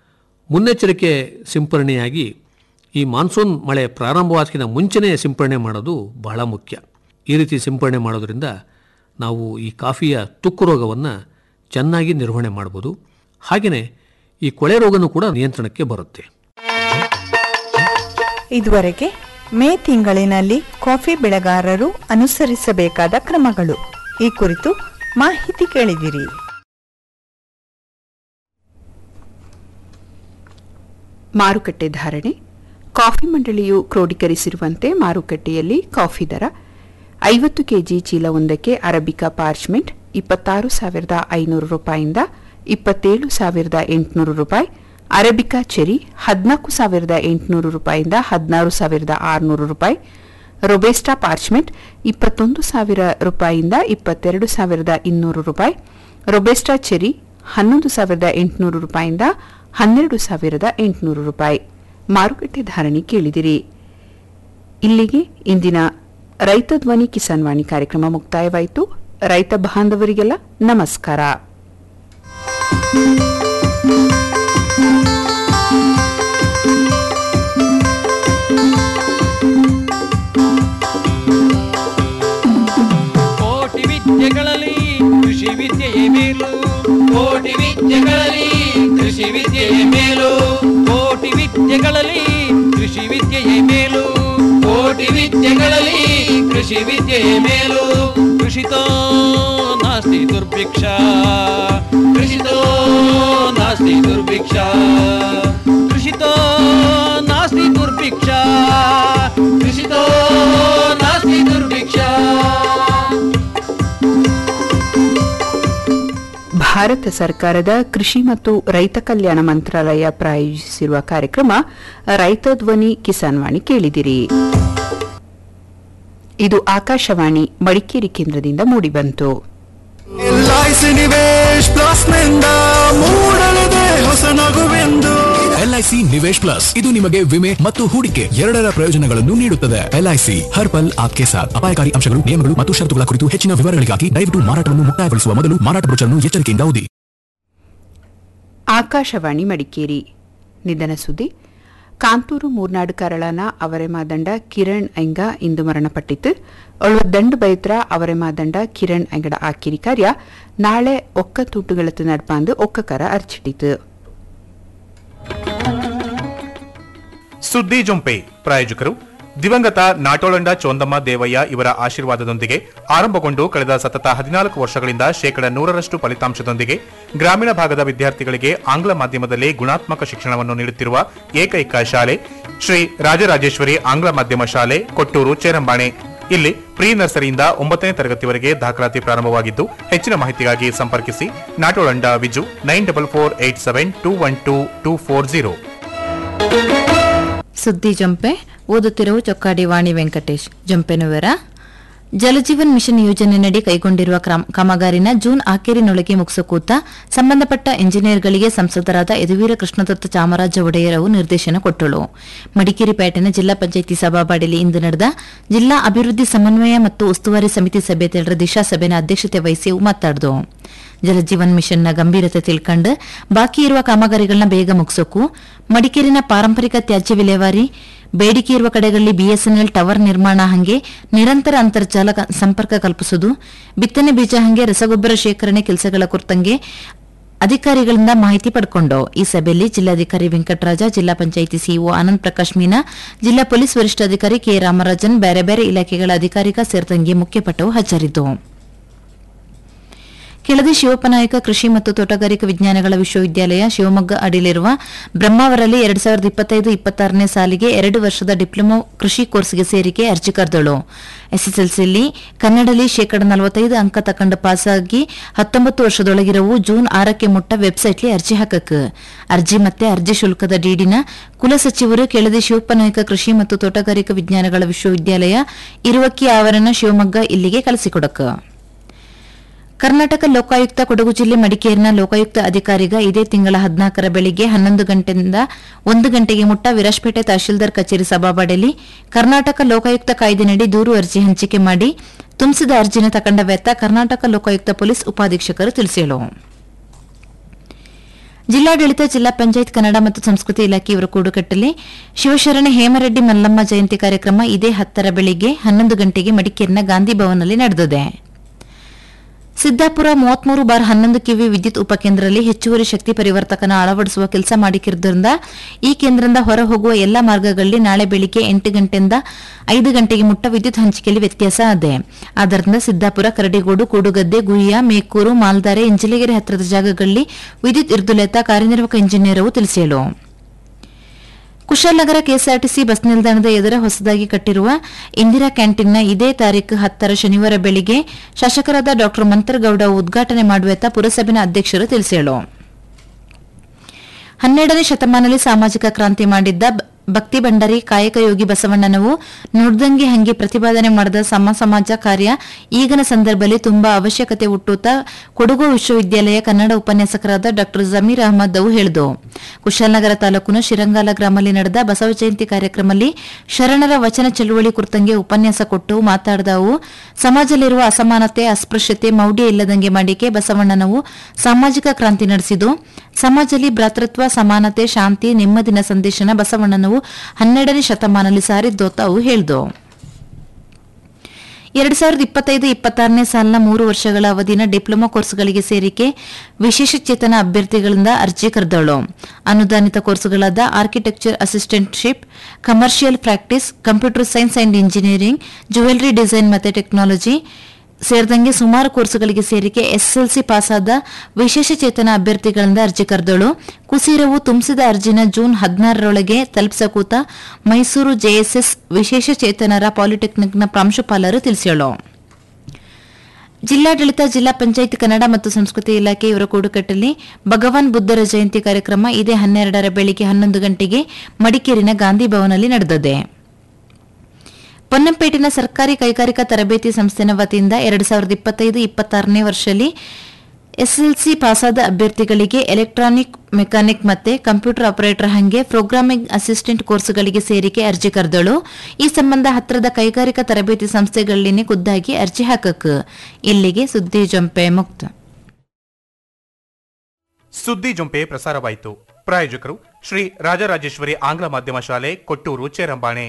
ಮುನ್ನೆಚ್ಚರಿಕೆ ಸಿಂಪರಣೆಯಾಗಿ ಈ ಮಾನ್ಸೂನ್ ಮಳೆ ಪ್ರಾರಂಭವಾದಕ್ಕಿಂತ ಮುಂಚೆನೇ ಸಿಂಪರಣೆ ಮಾಡೋದು ಬಹಳ ಮುಖ್ಯ ಈ ರೀತಿ ಸಿಂಪರಣೆ ಮಾಡೋದ್ರಿಂದ ನಾವು ಈ ಕಾಫಿಯ ತುಕ್ಕು ರೋಗವನ್ನು ಚೆನ್ನಾಗಿ ನಿರ್ವಹಣೆ ಮಾಡ್ಬೋದು ಹಾಗೆಯೇ ಈ ಕೊಳೆ ರೋಗನೂ ಕೂಡ ನಿಯಂತ್ರಣಕ್ಕೆ ಬರುತ್ತೆ ಇದುವರೆಗೆ ಮೇ ತಿಂಗಳಿನಲ್ಲಿ ಕಾಫಿ ಬೆಳೆಗಾರರು ಅನುಸರಿಸಬೇಕಾದ ಕ್ರಮಗಳು ಈ ಕುರಿತು ಮಾಹಿತಿ ಕೇಳಿದಿರಿ ಮಾರುಕಟ್ಟೆ ಧಾರಣೆ ಕಾಫಿ ಮಂಡಳಿಯು ಕ್ರೋಢೀಕರಿಸಿರುವಂತೆ ಮಾರುಕಟ್ಟೆಯಲ್ಲಿ ಕಾಫಿ ದರ ಐವತ್ತು ಕೆಜಿ ಚೀಲವೊಂದಕ್ಕೆ ಅರಬಿಕಾ ಪಾರ್ಚ್ಮೆಂಟ್ ಇಪ್ಪತ್ತಾರು ಸಾವಿರದ ಐನೂರು ರೂಪಾಯಿಯಿಂದ ಇಪ್ಪತ್ತೇಳು ಸಾವಿರದ ಎಂಟುನೂರು ರೂಪಾಯಿ ಅರಬಿಕಾ ಚೆರಿ ಹದಿನಾಲ್ಕು ಸಾವಿರದ ಎಂಟುನೂರು ರೂಪಾಯಿಯಿಂದ ಹದಿನಾರು ಸಾವಿರದ ಆರುನೂರು ರೂಪಾಯಿ ರೊಬೆಸ್ಟಾ ಪಾರ್ಚ್ಮೆಂಟ್ ಇಪ್ಪತ್ತೊಂದು ಸಾವಿರ ರೂಪಾಯಿಯಿಂದ ಇಪ್ಪತ್ತೆರಡು ಸಾವಿರದ ಇನ್ನೂರು ರೂಪಾಯಿ ರೊಬೆಸ್ಟಾ ಚೆರಿ ಹನ್ನೊಂದು ಸಾವಿರದ ಎಂಟುನೂರು ರೂಪಾಯಿಯಿಂದ ಹನ್ನೆರಡು ಸಾವಿರದ ಎಂಟುನೂರು ರೂಪಾಯಿ ಮಾರುಕಟ್ಟೆ ಧಾರಣೆ ಕೇಳಿದಿರಿ ಇಲ್ಲಿಗೆ ಇಂದಿನ ರೈತ ಧ್ವನಿ ಕಿಸಾನ್ ವಾಣಿ ಕಾರ್ಯಕ್ರಮ ಮುಕ್ತಾಯವಾಯಿತು ರೈತ ಬಾಂಧವರಿಗೆಲ್ಲ ನಮಸ್ಕಾರ ಕೋಟಿ ವಿದ್ಯೆಗಳಲ್ಲಿ ಕೃಷಿ ವಿದ್ಯೆಯೇ ಮೇಲು ಕೋಟಿ ವಿದ್ಯೆಗಳಲ್ಲಿ ಕೃಷಿ ವಿದ್ಯೆಯೇ ಮೇಲು ಕೋಟಿ ವಿದ್ಯೆಗಳಲ್ಲಿ ಕೃಷಿ ವಿದ್ಯೆಯೇ ಮೇಲು ಕೋಟಿ ವಿದ್ಯೆಗಳಲ್ಲಿ ಕೃಷಿ ವಿದ್ಯೆಯೇ ಮೇಲು ಕೃಷಿತೋ ನಾಸ್ತಿ ದುರ್ಭಿಕ್ಷ ಕೃಷಿತೋ ನಾಸ್ತಿ ದುರ್ಭಿಕ್ಷ ಕೃಷಿತೋ ನಾಸ್ತಿ ದುರ್ಭಿಕ್ಷ ಕೃಷಿತೋ ನಾಸ್ತಿ ದುರ್ಭಿಕ್ಷ ಭಾರತ ಸರ್ಕಾರದ ಕೃಷಿ ಮತ್ತು ರೈತ ಕಲ್ಯಾಣ ಮಂತ್ರಾಲಯ ಪ್ರಾಯೋಜಿಸಿರುವ ಕಾರ್ಯಕ್ರಮ ರೈತ ಧ್ವನಿ ಕಿಸಾನ್ ವಾಣಿ ಕೇಳಿದಿರಿ ಇದು ಆಕಾಶವಾಣಿ ಮಡಿಕೇರಿ ಕೇಂದ್ರದಿಂದ ಮೂಡಿಬಂತು ಎಲ್ಐಸಿ ನಿವೇಶ್ ಪ್ಲಸ್ ನಿಂದ ಮೂಡಲಿದೆ ಹೊಸ ನಗುವೆಂದು ಎಲ್ಐಸಿ ನಿವೇಶ್ ಪ್ಲಸ್ ಇದು ನಿಮಗೆ ವಿಮೆ ಮತ್ತು ಹೂಡಿಕೆ ಎರಡರ ಪ್ರಯೋಜನಗಳನ್ನು ನೀಡುತ್ತದೆ ಎಲ್ಐಸಿ ಹರ್ ಪಲ್ ಆಪ್ಕೆ ಸಾಥ್ ಅಪಾಯಕಾರಿ ಅಂಶಗಳು ನಿಯಮಗಳು ಮತ್ತು ಷರತ್ತುಗಳ ಕುರಿತು ಹೆಚ್ಚಿನ ವಿವರಗಳಿಗಾಗಿ ದಯವಿಟ್ಟು ಮಾರಾಟವನ್ನು ಮುಕ್ತಾಯಗೊಳಿಸುವ ಮೊದಲು ಮಾರಾಟ ಬ್ರೋಚರ್ನ್ನು ಎಚ್ಚರಿಕೆಯಿಂದ ಓದಿ ಆಕಾಶವಾಣಿ ಮಡಿಕೇರಿ ನಿಧನ ಸುದ್ದಿ ಕಾಂತೂರು ಮೂರ್ನಾಡು ಕರಳನ ಅವರೆ ಮಾದಂಡ ಕಿರಣ್ ಐಂಗ ಇಂದು ಮರಣಪಟ್ಟಿತು ಅವಳು ದಂಡು ಬೈತ್ರ ಅವರೆ ಮಾದಂಡ ಕಿರಣ್ ಐಂಗಡ ಆಕಿರಿ ಕಾರ್ಯ ನಾಳೆ ಒಕ್ಕ ತೂಟುಗಳತ್ತು ನಡ್ಪಾಂದು ಒಕ್ಕಕರ ಅರ್ಚಿಟ್ಟಿತು ಸುದ್ದಿ ಜೊಂಪೆ ಪ್ರಾಯೋಜಕರು ದಿವಂಗತ ನಾಟೋಳಂಡ ಚೋಂದಮ್ಮ ದೇವಯ್ಯ ಇವರ ಆಶೀರ್ವಾದದೊಂದಿಗೆ ಆರಂಭಗೊಂಡು ಕಳೆದ ಸತತ ಹದಿನಾಲ್ಕು ವರ್ಷಗಳಿಂದ ಶೇಕಡ ನೂರರಷ್ಟು ಫಲಿತಾಂಶದೊಂದಿಗೆ ಗ್ರಾಮೀಣ ಭಾಗದ ವಿದ್ಯಾರ್ಥಿಗಳಿಗೆ ಆಂಗ್ಲ ಮಾಧ್ಯಮದಲ್ಲಿ ಗುಣಾತ್ಮಕ ಶಿಕ್ಷಣವನ್ನು ನೀಡುತ್ತಿರುವ ಏಕೈಕ ಶಾಲೆ ಶ್ರೀ ರಾಜರಾಜೇಶ್ವರಿ ಆಂಗ್ಲ ಮಾಧ್ಯಮ ಶಾಲೆ ಕೊಟ್ಟೂರು ಚೇರಂಬಾಣೆ ಇಲ್ಲಿ ಪ್ರೀ ನರ್ಸರಿಯಿಂದ ಒಂಬತ್ತನೇ ತರಗತಿವರೆಗೆ ದಾಖಲಾತಿ ಪ್ರಾರಂಭವಾಗಿದ್ದು ಹೆಚ್ಚಿನ ಮಾಹಿತಿಗಾಗಿ ಸಂಪರ್ಕಿಸಿ Natolanda Viju nine double four eight seven two one two two four zero ಸುದ್ದಿ ಜಂಪೆ ಓದುತ್ತಿರುವ ಚೊಕ್ಕಾಡಿ ವಾಣಿ ವೆಂಕಟೇಶ್ ಜಂಪೆನ ವಿವರ ಜಲಜೀವನ್ ಮಿಷನ್ ಯೋಜನೆಯಡಿ ಕೈಗೊಂಡಿರುವ ಕ್ರಮ- ಕಾಮಗಾರಿನ ಜೂನ್ ಆಖೇರಿನೊಳಗೆ ಮುಗಿಸಕೂತ ಸಂಬಂಧಪಟ್ಟ ಇಂಜಿನಿಯರ್ಗಳಿಗೆ ಸಂಸದರಾದ ಯದುವೀರ ಕೃಷ್ಣದತ್ತ ಚಾಮರಾಜ ಒಡೆಯರ್ ಅವರು ನಿರ್ದೇಶನ ಕೊಟ್ಟಳು ಮಡಿಕೇರಿ ಪೇಟೆನ ಜಿಲ್ಲಾ ಪಂಚಾಯಿತಿ ಸಭಾಬಾಡಿಯಲ್ಲಿ ಇಂದು ನಡೆದ ಜಿಲ್ಲಾ ಅಭಿವೃದ್ಧಿ ಸಮನ್ವಯ ಮತ್ತು ಉಸ್ತುವಾರಿ ಸಮಿತಿ ಸಭೆ ತೆರಳ ದಿಶಾ ಸಭೆನ ಅಧ್ಯಕ್ಷತೆ ವಹಿಸಿ ಅವು ಮಾತಾಡಿದು ಜಲಜೀವನ್ ಮಿಷನ್ನ ಗಂಭೀರತೆ ತಿಳ್ಕೊಂಡು ಬಾಕಿ ಇರುವ ಕಾಮಗಾರಿಗಳನ್ನ ಬೇಗ ಮುಗಿಸೋಕು ಮಡಿಕೇರಿನ ಪಾರಂಪರಿಕ ತ್ಯಾಜ್ಯ ವಿಲೇವಾರಿ ಬೇಡಿಕೆ ಇರುವ ಕಡೆಗಳಲ್ಲಿ ಬಿಎಸ್ಎನ್ಎಲ್ ಟವರ್ ನಿರ್ಮಾಣ ಹಂಗೆ ನಿರಂತರ ಅಂತರ್ಜಾಲ ಕ- ಸಂಪರ್ಕ ಕಲ್ಪಿಸುವುದು ಬಿತ್ತನೆ ಬೀಜ ಹಂಗೆ ರಸಗೊಬ್ಬರ ಶೇಖರಣೆ ಕೆಲಸಗಳ ಕುರಿತಂಗೆ ಅಧಿಕಾರಿಗಳಿಂದ ಮಾಹಿತಿ ಪಡ್ಕೊಂಡು ಈ ಸಭೆಯಲ್ಲಿ ಜಿಲ್ಲಾಧಿಕಾರಿ ವೆಂಕಟರಾಜ ಜಿಲ್ಲಾ ಪಂಚಾಯಿತಿ ಸಿಇಒ ಆನಂದ್ ಪ್ರಕಾಶ್ ಮೀನಾ ಜಿಲ್ಲಾ ಪೊಲೀಸ್ ವರಿಷ್ಠಾಧಿಕಾರಿ ಕೆ ರಾಮರಾಜನ್ ಬೇರೆ ಬೇರೆ ಇಲಾಖೆಗಳ ಅಧಿಕಾರಿಗ ಸೇರಿದಂಗೆ ಮುಖ್ಯಪಟ್ಟವು ಹಾಜರಿದ್ದವು ಕೆಳದಿ ಶಿವಪ್ಪನಾಯಕ ಕೃಷಿ ಮತ್ತು ತೋಟಗಾರಿಕಾ ವಿಜ್ಞಾನಗಳ ವಿಶ್ವವಿದ್ಯಾಲಯ ಶಿವಮೊಗ್ಗ ಅಡಿಲಿರುವ ಬ್ರಹ್ಮಾವರಲ್ಲಿ ಎರಡ್ ಸಾವಿರದ ಇಪ್ಪತ್ತೈದು ಇಪ್ಪತ್ತಾರನೇ ಸಾಲಿಗೆ ಎರಡು ವರ್ಷದ ಡಿಪ್ಲೊಮಾ ಕೃಷಿ ಕೋರ್ಸ್ಗೆ ಸೇರಿಕೆ ಅರ್ಜಿ ಕರೆದಳು ಎಸ್ಎಸ್ಎಲ್ಸಿಯಲ್ಲಿ ಕನ್ನಡದಲ್ಲಿ ಶೇಕಡ ನಲವತ್ತೈದು ಅಂಕ ತಕೊಂಡು ಪಾಸಾಗಿ ಹತ್ತೊಂಬತ್ತು ವರ್ಷದೊಳಗಿರವು ಜೂನ್ ಆರಕ್ಕೆ ಮುಟ್ಟ ವೆಬ್ಸೈಟ್ಲಿ ಅರ್ಜಿ ಹಾಕಕ್ ಅರ್ಜಿ ಮತ್ತೆ ಅರ್ಜಿ ಶುಲ್ಕದ ಡೀಡಿನ ಕುಲಸಚಿವರು ಕೆಳದಿ ಶಿವಪ್ಪನಾಯಕ ಕೃಷಿ ಮತ್ತು ತೋಟಗಾರಿಕಾ ವಿಜ್ಞಾನಗಳ ವಿಶ್ವವಿದ್ಯಾಲಯ ಇರುವಕ್ಕಿ ಆವರಣ ಶಿವಮೊಗ್ಗ ಇಲ್ಲಿಗೆ ಕಳಿಸಿಕೊಡಕ ಕರ್ನಾಟಕ ಲೋಕಾಯುಕ್ತ ಕೊಡಗು ಜಿಲ್ಲೆ ಮಡಿಕೇರಿನ ಲೋಕಾಯುಕ್ತ ಅಧಿಕಾರಿಗ ಇದೇ ತಿಂಗಳ ಹದಿನಾಲ್ಕರ ಬೆಳಿಗ್ಗೆ ಹನ್ನೊಂದು ಗಂಟೆಯಿಂದ ಒಂದು ಗಂಟೆಗೆ ಮುಟ್ಟ ವಿರಾಜಪೇಟೆ ತಹಶೀಲ್ದಾರ್ ಕಚೇರಿ ಸಭಾಬಾಡಲಿ ಕರ್ನಾಟಕ ಲೋಕಾಯುಕ್ತ ಕಾಯ್ದೆನಡಿ ದೂರು ಅರ್ಜಿ ಹಂಚಿಕೆ ಮಾಡಿ ತುಂಬಿಸಿದ ಅರ್ಜಿನ ತಕೊಂಡ ವೆತ್ತ ಕರ್ನಾಟಕ ಲೋಕಾಯುಕ್ತ ಪೊಲೀಸ್ ಉಪಾಧೀಕ್ಷಕರು ತಿಳಿಸಿದರು ಜಿಲ್ಲಾಡಳಿತ ಜಿಲ್ಲಾ ಪಂಚಾಯತ್ ಕನ್ನಡ ಮತ್ತು ಸಂಸ್ಕೃತಿ ಇಲಾಖೆ ಇವರ ಕೂಡುಕಟ್ಟಲೆ ಶಿವಶರಣ ಹೇಮರೆಡ್ಡಿ ಮಲ್ಲಮ್ಮ ಜಯಂತಿ ಕಾರ್ಯಕ್ರಮ ಇದೇ ಹತ್ತರ ಬೆಳಿಗ್ಗೆ ಹನ್ನೊಂದು ಗಂಟೆಗೆ ಮಡಿಕೇರಿನ ಗಾಂಧಿ ಭವನ್ನಲ್ಲಿ ನಡೆದಿದೆ ಸಿದ್ದಾಪುರ ಮೂವತ್ಮೂರು ಬಾರ್ ಹನ್ನೊಂದು ಕಿವಿ ವಿದ್ಯುತ್ ಉಪಕೇಂದ್ರದಲ್ಲಿ ಹೆಚ್ಚುವರಿ ಶಕ್ತಿ ಪರಿವರ್ತಕನ ಅಳವಡಿಸುವ ಕೆಲಸ ಮಾಡಿಕ್ಕಿರುವುದರಿಂದ ಈ ಕೇಂದ್ರದಿಂದ ಹೊರ ಹೋಗುವ ಎಲ್ಲಾ ಮಾರ್ಗಗಳಲ್ಲಿ ನಾಳೆ ಬೆಳಿಗ್ಗೆ ಎಂಟು ಗಂಟೆಯಿಂದ ಐದು ಗಂಟೆಗೆ ಮುಟ್ಟ ವಿದ್ಯುತ್ ಹಂಚಿಕೆಯಲ್ಲಿ ವ್ಯತ್ಯಾಸ ಇದೆ ಆದ್ದರಿಂದ ಸಿದ್ದಾಪುರ ಕರಡಿಗೋಡು ಕೂಡುಗದ್ದೆ ಗುಯ್ಯ ಮೇಕೂರು ಮಾಲ್ದಾರೆ ಇಂಜಿಲಿಗೆರೆ ಹತ್ತಿರದ ಜಾಗಗಳಲ್ಲಿ ವಿದ್ಯುತ್ ಇರ್ದುಲೆತ ಕಾರ್ಯನಿರ್ವಾಹಕ ಇಂಜಿನಿಯರವು ತಿಳಿಸಿಯಲು ಕುಶಾಲನಗರ ಕೆಎಸ್ಆರ್ಟಿಸಿ ಬಸ್ ನಿಲ್ದಾಣದ ಎದುರ ಹೊಸದಾಗಿ ಕಟ್ಟಿರುವ ಇಂದಿರಾ ಕ್ಯಾಂಟೀನ್ನ ಇದೇ ತಾರೀಕು ಹತ್ತರ ಶನಿವಾರ ಬೆಳಿಗ್ಗೆ ಶಾಸಕರಾದ ಡಾ ಮಂತರಗೌಡ ಉದ್ಘಾಟನೆ ಮಾಡುವೆತ್ತ ಪುರಸಭೆನ ಅಧ್ಯಕ್ಷರು ತಿಳಿಸಿದರು ಹನ್ನೆರಡನೇ ಶತಮಾನದಲ್ಲಿ ಸಾಮಾಜಿಕ ಕ್ರಾಂತಿ ಮಾಡಿದ್ದ ಬ- ಭಕ್ತಿ ಭಂಡಾರಿ ಕಾಯಕ ಯೋಗಿ ಬಸವಣ್ಣನವು ನುಡ್ದಂಗೆ ಹಂಗೆ ಪ್ರತಿಪಾದನೆ ಮಾಡಿದ ಸಮ ಸಮಾಜ ಕಾರ್ಯ ಈಗಿನ ಸಂದರ್ಭದಲ್ಲಿ ತುಂಬಾ ಅವಶ್ಯಕತೆ ಹುಟ್ಟುತ್ತಾ ಕೊಡಗು ವಿಶ್ವವಿದ್ಯಾಲಯ ಕನ್ನಡ ಉಪನ್ಯಾಸಕರಾದ ಡಾ ಜಮೀರ್ ಅಹಮದ್ ಅವು ಹೇಳಿದು ಕುಶಾಲನಗರ ತಾಲೂಕಿನ ಶಿರಂಗಾಲ ಗ್ರಾಮದಲ್ಲಿ ನಡೆದ ಬಸವ ಜಯಂತಿ ಕಾರ್ಯಕ್ರಮದಲ್ಲಿ ಶರಣರ ವಚನ ಚಳುವಳಿ ಕುರಿತಂಗೆ ಉಪನ್ಯಾಸ ಕೊಟ್ಟು ಮಾತಾಡಿದ ಅವು ಸಮಾಜದಲ್ಲಿರುವ ಅಸಮಾನತೆ ಅಸ್ಪೃಶ್ಯತೆ ಮೌಢ್ಯ ಇಲ್ಲದಂಗೆ ಮಾಡಿಕೆ ಬಸವಣ್ಣನವು ಸಾಮಾಜಿಕ ಕ್ರಾಂತಿ ನಡೆಸಿದು ಸಮಾಜದಲ್ಲಿ ಭ್ರಾತೃತ್ವ ಸಮಾನತೆ ಶಾಂತಿ ನೆಮ್ಮದಿನ ಸಂದೇಶನ ಬಸವಣ್ಣನವು ಹನ್ನೆರಡನೇ ಶತಮಾನದಲ್ಲಿ ಸಾರಿದ್ದೋತ ಅವು ಹೇಳಿದು ಎರಡ್ ಸಾವಿರದ ಇಪ್ಪತ್ತೈದು ಇಪ್ಪತ್ತಾರನೇ ಸಾಲಿನ ಮೂರು ವರ್ಷಗಳ ಅವಧಿನ ಡಿಪ್ಲೊಮಾ ಕೋರ್ಸ್ಗಳಿಗೆ ಸೇರಿಕೆ ವಿಶೇಷ ಚೇತನ ಅಭ್ಯರ್ಥಿಗಳಿಂದ ಅರ್ಜಿ ಕರೆದಳು ಅನುದಾನಿತ ಕೋರ್ಸ್ಗಳಾದ architecture assistantship commercial practice computer science and engineering jewellery design ಮತ್ತು ಟೆಕ್ನಾಲಜಿ ಸೇರಿದಂಗೆ ಸುಮಾರು ಕೋರ್ಸ್ಗಳಿಗೆ ಸೇರಿಕೆ ಎಸ್ಎಲ್ಸಿ ಪಾಸಾದ ವಿಶೇಷ ಚೇತನ ಅಭ್ಯರ್ಥಿಗಳಿಂದ ಅರ್ಜಿ ಕರೆದಳು ಕುಸೀರವು ತುಂಬಿಸಿದ ಅರ್ಜಿನ ಜೂನ್ ಹದಿನಾರರೊಳಗೆ ತಲುಪಿಸಕೂತ ಮೈಸೂರು ಜೆಎಸ್ಎಸ್ ವಿಶೇಷ ಚೇತನರ ಪಾಲಿಟೆಕ್ನಿಕ್ನ ಪ್ರಾಂಶುಪಾಲರು ತಿಳಿಸಿಳು ಜಿಲ್ಲಾಡಳಿತ ಜಿಲ್ಲಾ ಪಂಚಾಯತ್ ಕನ್ನಡ ಮತ್ತು ಸಂಸ್ಕೃತಿ ಇಲಾಖೆ ಇವರ ಕೂಡುಕಟ್ಟಲ್ಲಿ ಭಗವಾನ್ ಬುದ್ಧರ ಜಯಂತಿ ಕಾರ್ಯಕ್ರಮ ಇದೇ ಹನ್ನೆರಡರ ಬೆಳಿಗ್ಗೆ ಹನ್ನೊಂದು ಗಂಟೆಗೆ ಮಡಿಕೇರಿನ ಗಾಂಧಿ ಭವನಲ್ಲಿ ನಡೆದಿದೆ ಪೊನ್ನಂಪೇಟಿನ ಸರ್ಕಾರಿ ಕೈಗಾರಿಕಾ ತರಬೇತಿ ಸಂಸ್ಥೆನ ವತಿಯಿಂದ ಎರಡು ಸಾವಿರದ ಇಪ್ಪತ್ತೈದು ಇಪ್ಪತ್ತಾರನೇ ವರ್ಷದಲ್ಲಿ ಎಸ್ಎಲ್ಸಿ ಪಾಸಾದ ಅಭ್ಯರ್ಥಿಗಳಿಗೆ ಎಲೆಕ್ಟ್ರಾನಿಕ್ ಮೆಕ್ಯಾನಿಕ್ ಮತ್ತೆ ಕಂಪ್ಯೂಟರ್ ಆಪರೇಟರ್ ಹಂಗೆ ಪ್ರೋಗ್ರಾಮಿಂಗ್ ಅಸಿಸ್ಟೆಂಟ್ ಕೋರ್ಸ್ಗಳಿಗೆ ಸೇರಿಕೆ ಅರ್ಜಿ ಕರೆದಳು ಈ ಸಂಬಂಧ ಹತ್ತಿರದ ಕೈಗಾರಿಕಾ ತರಬೇತಿ ಸಂಸ್ಥೆಗಳಲ್ಲಿನೇ ಖುದ್ದಾಗಿ ಅರ್ಜಿ ಹಾಕಕ್ ಇಲ್ಲಿಗೆ ಸುದ್ದಿ ಜಂಪೆ ಮುಕ್ತ ಸುದ್ದಿ ಜೊಂಪೆ ಪ್ರಸಾರವಾಯಿತು ಪ್ರಾಯೋಜಕರು ಶ್ರೀ ರಾಜರಾಜೇಶ್ವರಿ ಆಂಗ್ಲ ಮಾಧ್ಯಮ ಶಾಲೆ ಕೊಟ್ಟೂರು ಚೇರಂಬಾಣೆ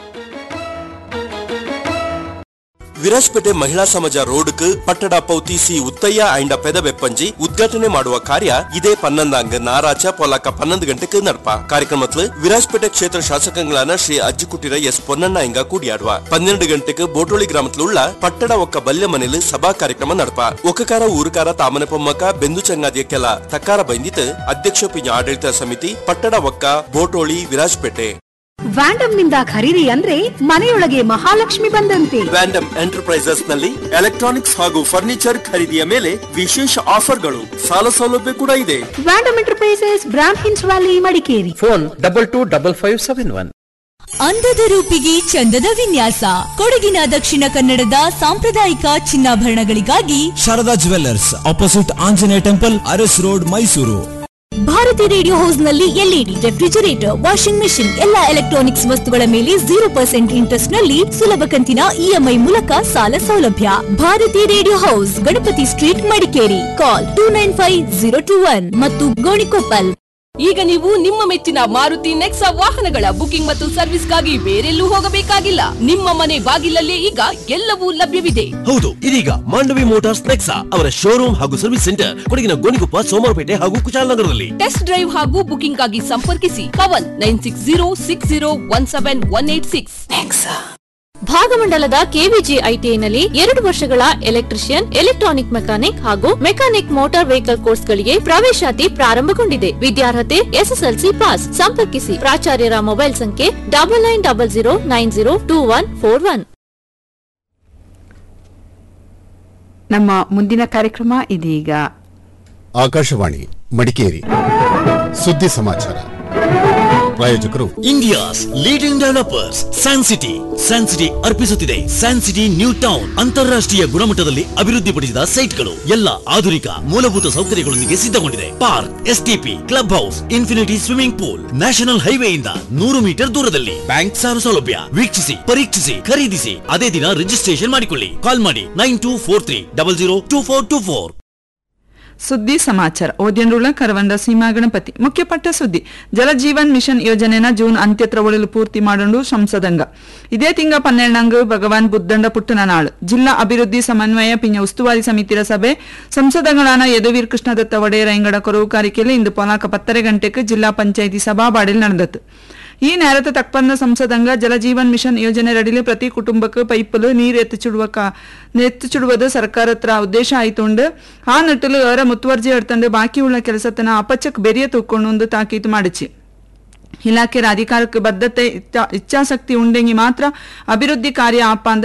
ವಿರಾಜ್ಪೇಟೆ ಮಹಿಳಾ ಸಮಾಜ ರೋಡ್ಕ್ ಪಟ್ಟಡ ಪೌತಿ ಸಿ ಉತ್ತಯ್ಯ ಅಂಡ ಪೆದ ಬೆಪ್ಪಂಜಿ ಉದ್ಘಾಟನೆ ಮಾಡುವ ಕಾರ್ಯ ಇದೇ ಪನ್ನೊಂದಾಂಗ್ ನಾರಾಚ ಪೊಲಕ ಪನ್ನೊಂದು ಗಂಟೆಗೆ ನಡಪ ಕಾರ್ಯಕ್ರಮത്തിൽ ವಿರಾಜ್ಪೇಟೆ ಕ್ಷೇತ್ರ ಶಾಸಕಂಗಳಾன ಶ್ರೀ ಅಜ್ಜಿಕುಟಿರ ಎಸ್ ಪೊನ್ನಣ್ಣ ಇಂಗ ಕೂಡಿಯಾಡುವ ಪನ್ನೆರಡು ಗಂಟೆಗೆ ಬೋಟೋಳಿ ಗ್ರಾಮത്തിലുള്ള ಪಟ್ಟಡ ಒಕ್ಕ ಬಲ್ಯ ಮನೆಯಲ್ಲಿ ಸಭಾ ಕಾರ್ಯಕ್ರಮ ನಡಪ ಒಕ್ಕಕಾರ ಊರುಕಾರ ತಾಮನ ಪೊಮ್ಮಕ ಬೆಂದು ಚಂಗಾದಿಯ ಕೆಲ ತಕ್ಕಾರ ಬೈಂದಿತ್ ಅಧ್ಯಕ್ಷ ಪಿಂಜ ಆಡಳಿತ ಸಮಿತಿ ಪಟ್ಟಡ ಒಕ್ಕ ಬೋಟೋಳಿ ವಿರಾಜ್ಪೇಟೆ ವ್ಯಾಂಡಮ್ ನಿಂದ ಖರೀದಿ ಅಂದ್ರೆ ಮನೆಯೊಳಗೆ ಮಹಾಲಕ್ಷ್ಮಿ ಬಂದಂತೆ ವ್ಯಾಂಡಮ್ ಎಂಟರ್ಪ್ರೈಸಸ್ ನಲ್ಲಿ ಎಲೆಕ್ಟ್ರಾನಿಕ್ಸ್ ಹಾಗೂ ಫರ್ನಿಚರ್ ಖರೀದಿಯ ಮೇಲೆ ವಿಶೇಷ ಆಫರ್ಗಳು ಸಾಲ ಸೌಲಭ್ಯ ಕೂಡ ಇದೆ Vandam enterprises Brahmins Valley Madikeri phone double two double five seven one ಅಂದದ ರೂಪಿಗೆ ಚಂದದ ವಿನ್ಯಾಸ ಕೊಡಗಿನ ದಕ್ಷಿಣ ಕನ್ನಡದ ಸಾಂಪ್ರದಾಯಿಕ ಚಿನ್ನಾಭರಣಗಳಿಗಾಗಿ Sharada jewellers opposite Anjaneya temple Aras road Mysuru Bharati radio house ನಲ್ಲಿ ಎಲ್ಇಡಿ ರೆಫ್ರಿಜರೇಟರ್ ವಾಷಿಂಗ್ ಮೆಷಿನ್ ಎಲ್ಲಾ ಎಲೆಕ್ಟ್ರಾನಿಕ್ಸ್ ವಸ್ತುಗಳ ಮೇಲೆ ಜೀರೋ ಪರ್ಸೆಂಟ್ ಇಂಟ್ರೆಸ್ಟ್ ನಲ್ಲಿ ಸುಲಭ ಕಂತಿನ ಇಎಂಐ ಮೂಲಕ ಸಾಲ ಸೌಲಭ್ಯ Bharati radio house Ganapati street Madikeri call two nine five zero two one ಮತ್ತು ಗೋಣಿಕೊಪ್ಪಲ್ ಈಗ ನೀವು ನಿಮ್ಮ ಮೆಚ್ಚಿನ ಮಾರುತಿ ನೆಕ್ಸಾ ವಾಹನಗಳ ಬುಕಿಂಗ್ ಮತ್ತು ಸರ್ವಿಸ್ಗಾಗಿ ಬೇರೆಲ್ಲೂ ಹೋಗಬೇಕಾಗಿಲ್ಲ ನಿಮ್ಮ ಮನೆ ಬಾಗಿಲಲ್ಲೇ ಈಗ ಎಲ್ಲವೂ ಲಭ್ಯವಿದೆ ಹೌದು ಇದೀಗ ಮಾಂಡವಿ ಮೋಟಾರ್ಸ್ ನೆಕ್ಸಾ ಅವರ ಶೋರೂಮ್ ಹಾಗೂ ಸರ್ವಿಸ್ ಸೆಂಟರ್ ಕೊಡಗಿನ ಗೋಣಿಕೊಪ್ಪ ಸೋಮವಾರಪೇಟೆ ಹಾಗೂ ಕುಶಾಲನಗರದಲ್ಲಿ ಟೆಸ್ಟ್ ಡ್ರೈವ್ ಹಾಗೂ ಬುಕಿಂಗ್ ಆಗಿ ಸಂಪರ್ಕಿಸಿ Pavan nine six zero six zero one seven one eight six ಭಾಗಮಂಡಲದ ಕೆವಿಜಿ ಐಟಿಐನಲ್ಲಿ ಎರಡು ವರ್ಷಗಳ ಎಲೆಕ್ಟ್ರಿಷಿಯನ್ ಎಲೆಕ್ಟ್ರಾನಿಕ್ ಮೆಕ್ಯಾನಿಕ್ ಹಾಗೂ ಮೆಕ್ಯಾನಿಕ್ ಮೋಟಾರ್ ವೆಹಿಕಲ್ ಕೋರ್ಸ್ಗಳಿಗೆ ಪ್ರವೇಶಾತಿ ಪ್ರಾರಂಭಗೊಂಡಿದೆ ವಿದ್ಯಾರ್ಹತೆ ಎಸ್ಎಸ್ಎಲ್ಸಿ ಪಾಸ್ ಸಂಪರ್ಕಿಸಿ ಪ್ರಾಚಾರ್ಯರ ಮೊಬೈಲ್ ಸಂಖ್ಯೆ double nine double zero nine zero two one four one ನಮ್ಮ ಮುಂದಿನ ಕಾರ್ಯಕ್ರಮ ಇದೀಗ ಆಕಾಶವಾಣಿ ಮಡಿಕೇರಿ ಸುದ್ದಿ ಸಮಾಚಾರ ಪ್ರಾಯೋಜಕರು India's leading developers San City San city ಅರ್ಪಿಸುತ್ತಿದೆ San City New Town ಅಂತಾರಾಷ್ಟ್ರೀಯ ಗುಣಮಟ್ಟದಲ್ಲಿ ಅಭಿವೃದ್ಧಿಪಡಿಸಿದ ಸೈಟ್ಗಳು ಎಲ್ಲ ಆಧುನಿಕ ಮೂಲಭೂತ ಸೌಕರ್ಯಗಳೊಂದಿಗೆ ಸಿದ್ಧಗೊಂಡಿದೆ park STP club house infinity swimming pool national ಹೈವೇಯಿಂದ ನೂರು ಮೀಟರ್ ದೂರದಲ್ಲಿ ಬ್ಯಾಂಕ್ ಸಾಲ ಸೌಲಭ್ಯ ವೀಕ್ಷಿಸಿ ಪರೀಕ್ಷಿಸಿ ಖರೀದಿಸಿ ಅದೇ ದಿನ ರಿಜಿಸ್ಟ್ರೇಷನ್ ಮಾಡಿಕೊಳ್ಳಿ ಕಾಲ್ ಮಾಡಿ nine two four three double zero two four two four ಸುದ್ದಿ ಸಮಾಚಾರ ಓದ್ಯನ್ರುಳ ಕರವಂಡ ಸೀಮಾ ಗಣಪತಿ ಮುಖ್ಯಪಟ್ಟ ಸುದ್ದಿ ಜಲಜೀವನ್ ಮಿಷನ್ ಯೋಜನೆನ ಜೂನ್ ಅಂತ್ಯತ್ರ ಒಳಲು ಪೂರ್ತಿ ಮಾಡಲು ಸಂಸದಂಗ ಇದೇ ತಿಂಗ ಪನ್ನೆರಡಂಗ ಭಗವಾನ್ ಬುದ್ದಂಡ ಪುಟ್ಟನ ನಾಳು ಜಿಲ್ಲಾ ಅಭಿವೃದ್ಧಿ ಸಮನ್ವಯ ಪಿಂಜ ಉಸ್ತುವಾರಿ ಸಮಿತಿರ ಸಭೆ ಸಂಸದಗಳಾನ ಯದುವೀರ್ ಕೃಷ್ಣದತ್ತ ಒಡೆಯರ ಇಂಗಡ ಕೊರವು ಕಾರಿಕೆಯಲ್ಲಿ ಇಂದು ಪೊಲಾಕ ಪತ್ತರೆ ಗಂಟೆಗೆ ಜಿಲ್ಲಾ ಪಂಚಾಯಿತಿ ಸಭಾಬಾಡಿಲ್ ನಡೆದತ್ತು ಈ നേരത്തെ തക്പന്ന സംസദംഗ ജലജീവൻ മിഷൻ ಯೋಜನೆ ಪ್ರತಿ ಕುಟುಂಬಕ್ಕೆ ಪೈಪಲು ನೀರು ಎತ್ತಿಚಿಡುವ ಕಾ ಎತ್ತಿಚಿಡುವುದು ಸರ್ಕಾರತ್ರ ಉದ್ದೇಶ ಆಯ್ತುಂಡು ಆ ನಿಟ್ಟಿಲು ಅವರ ಮುತುವರ್ಜಿ ಎಡ್ತಂಡು ಬಾಕಿ ಉಳ್ಳ ಕೆಲಸತನ ಅಪಚಕ್ ಬೆರಿಯ ತೂಕೊಂಡು ತಾಕೀತು ಮಾಡಿಚಿ ಇಲಾಖೆಯ ಅಧಿಕಾರಕ್ಕೆ ಬದ್ಧತೆ ಇಚ್ಛಾ- ಇಚ್ಛಾಶಕ್ತಿ ಉಂಡೆಂಗಿ ಮಾತ್ರ ಅಭಿವೃದ್ಧಿ ಕಾರ್ಯ ಆಪ ಅಂದ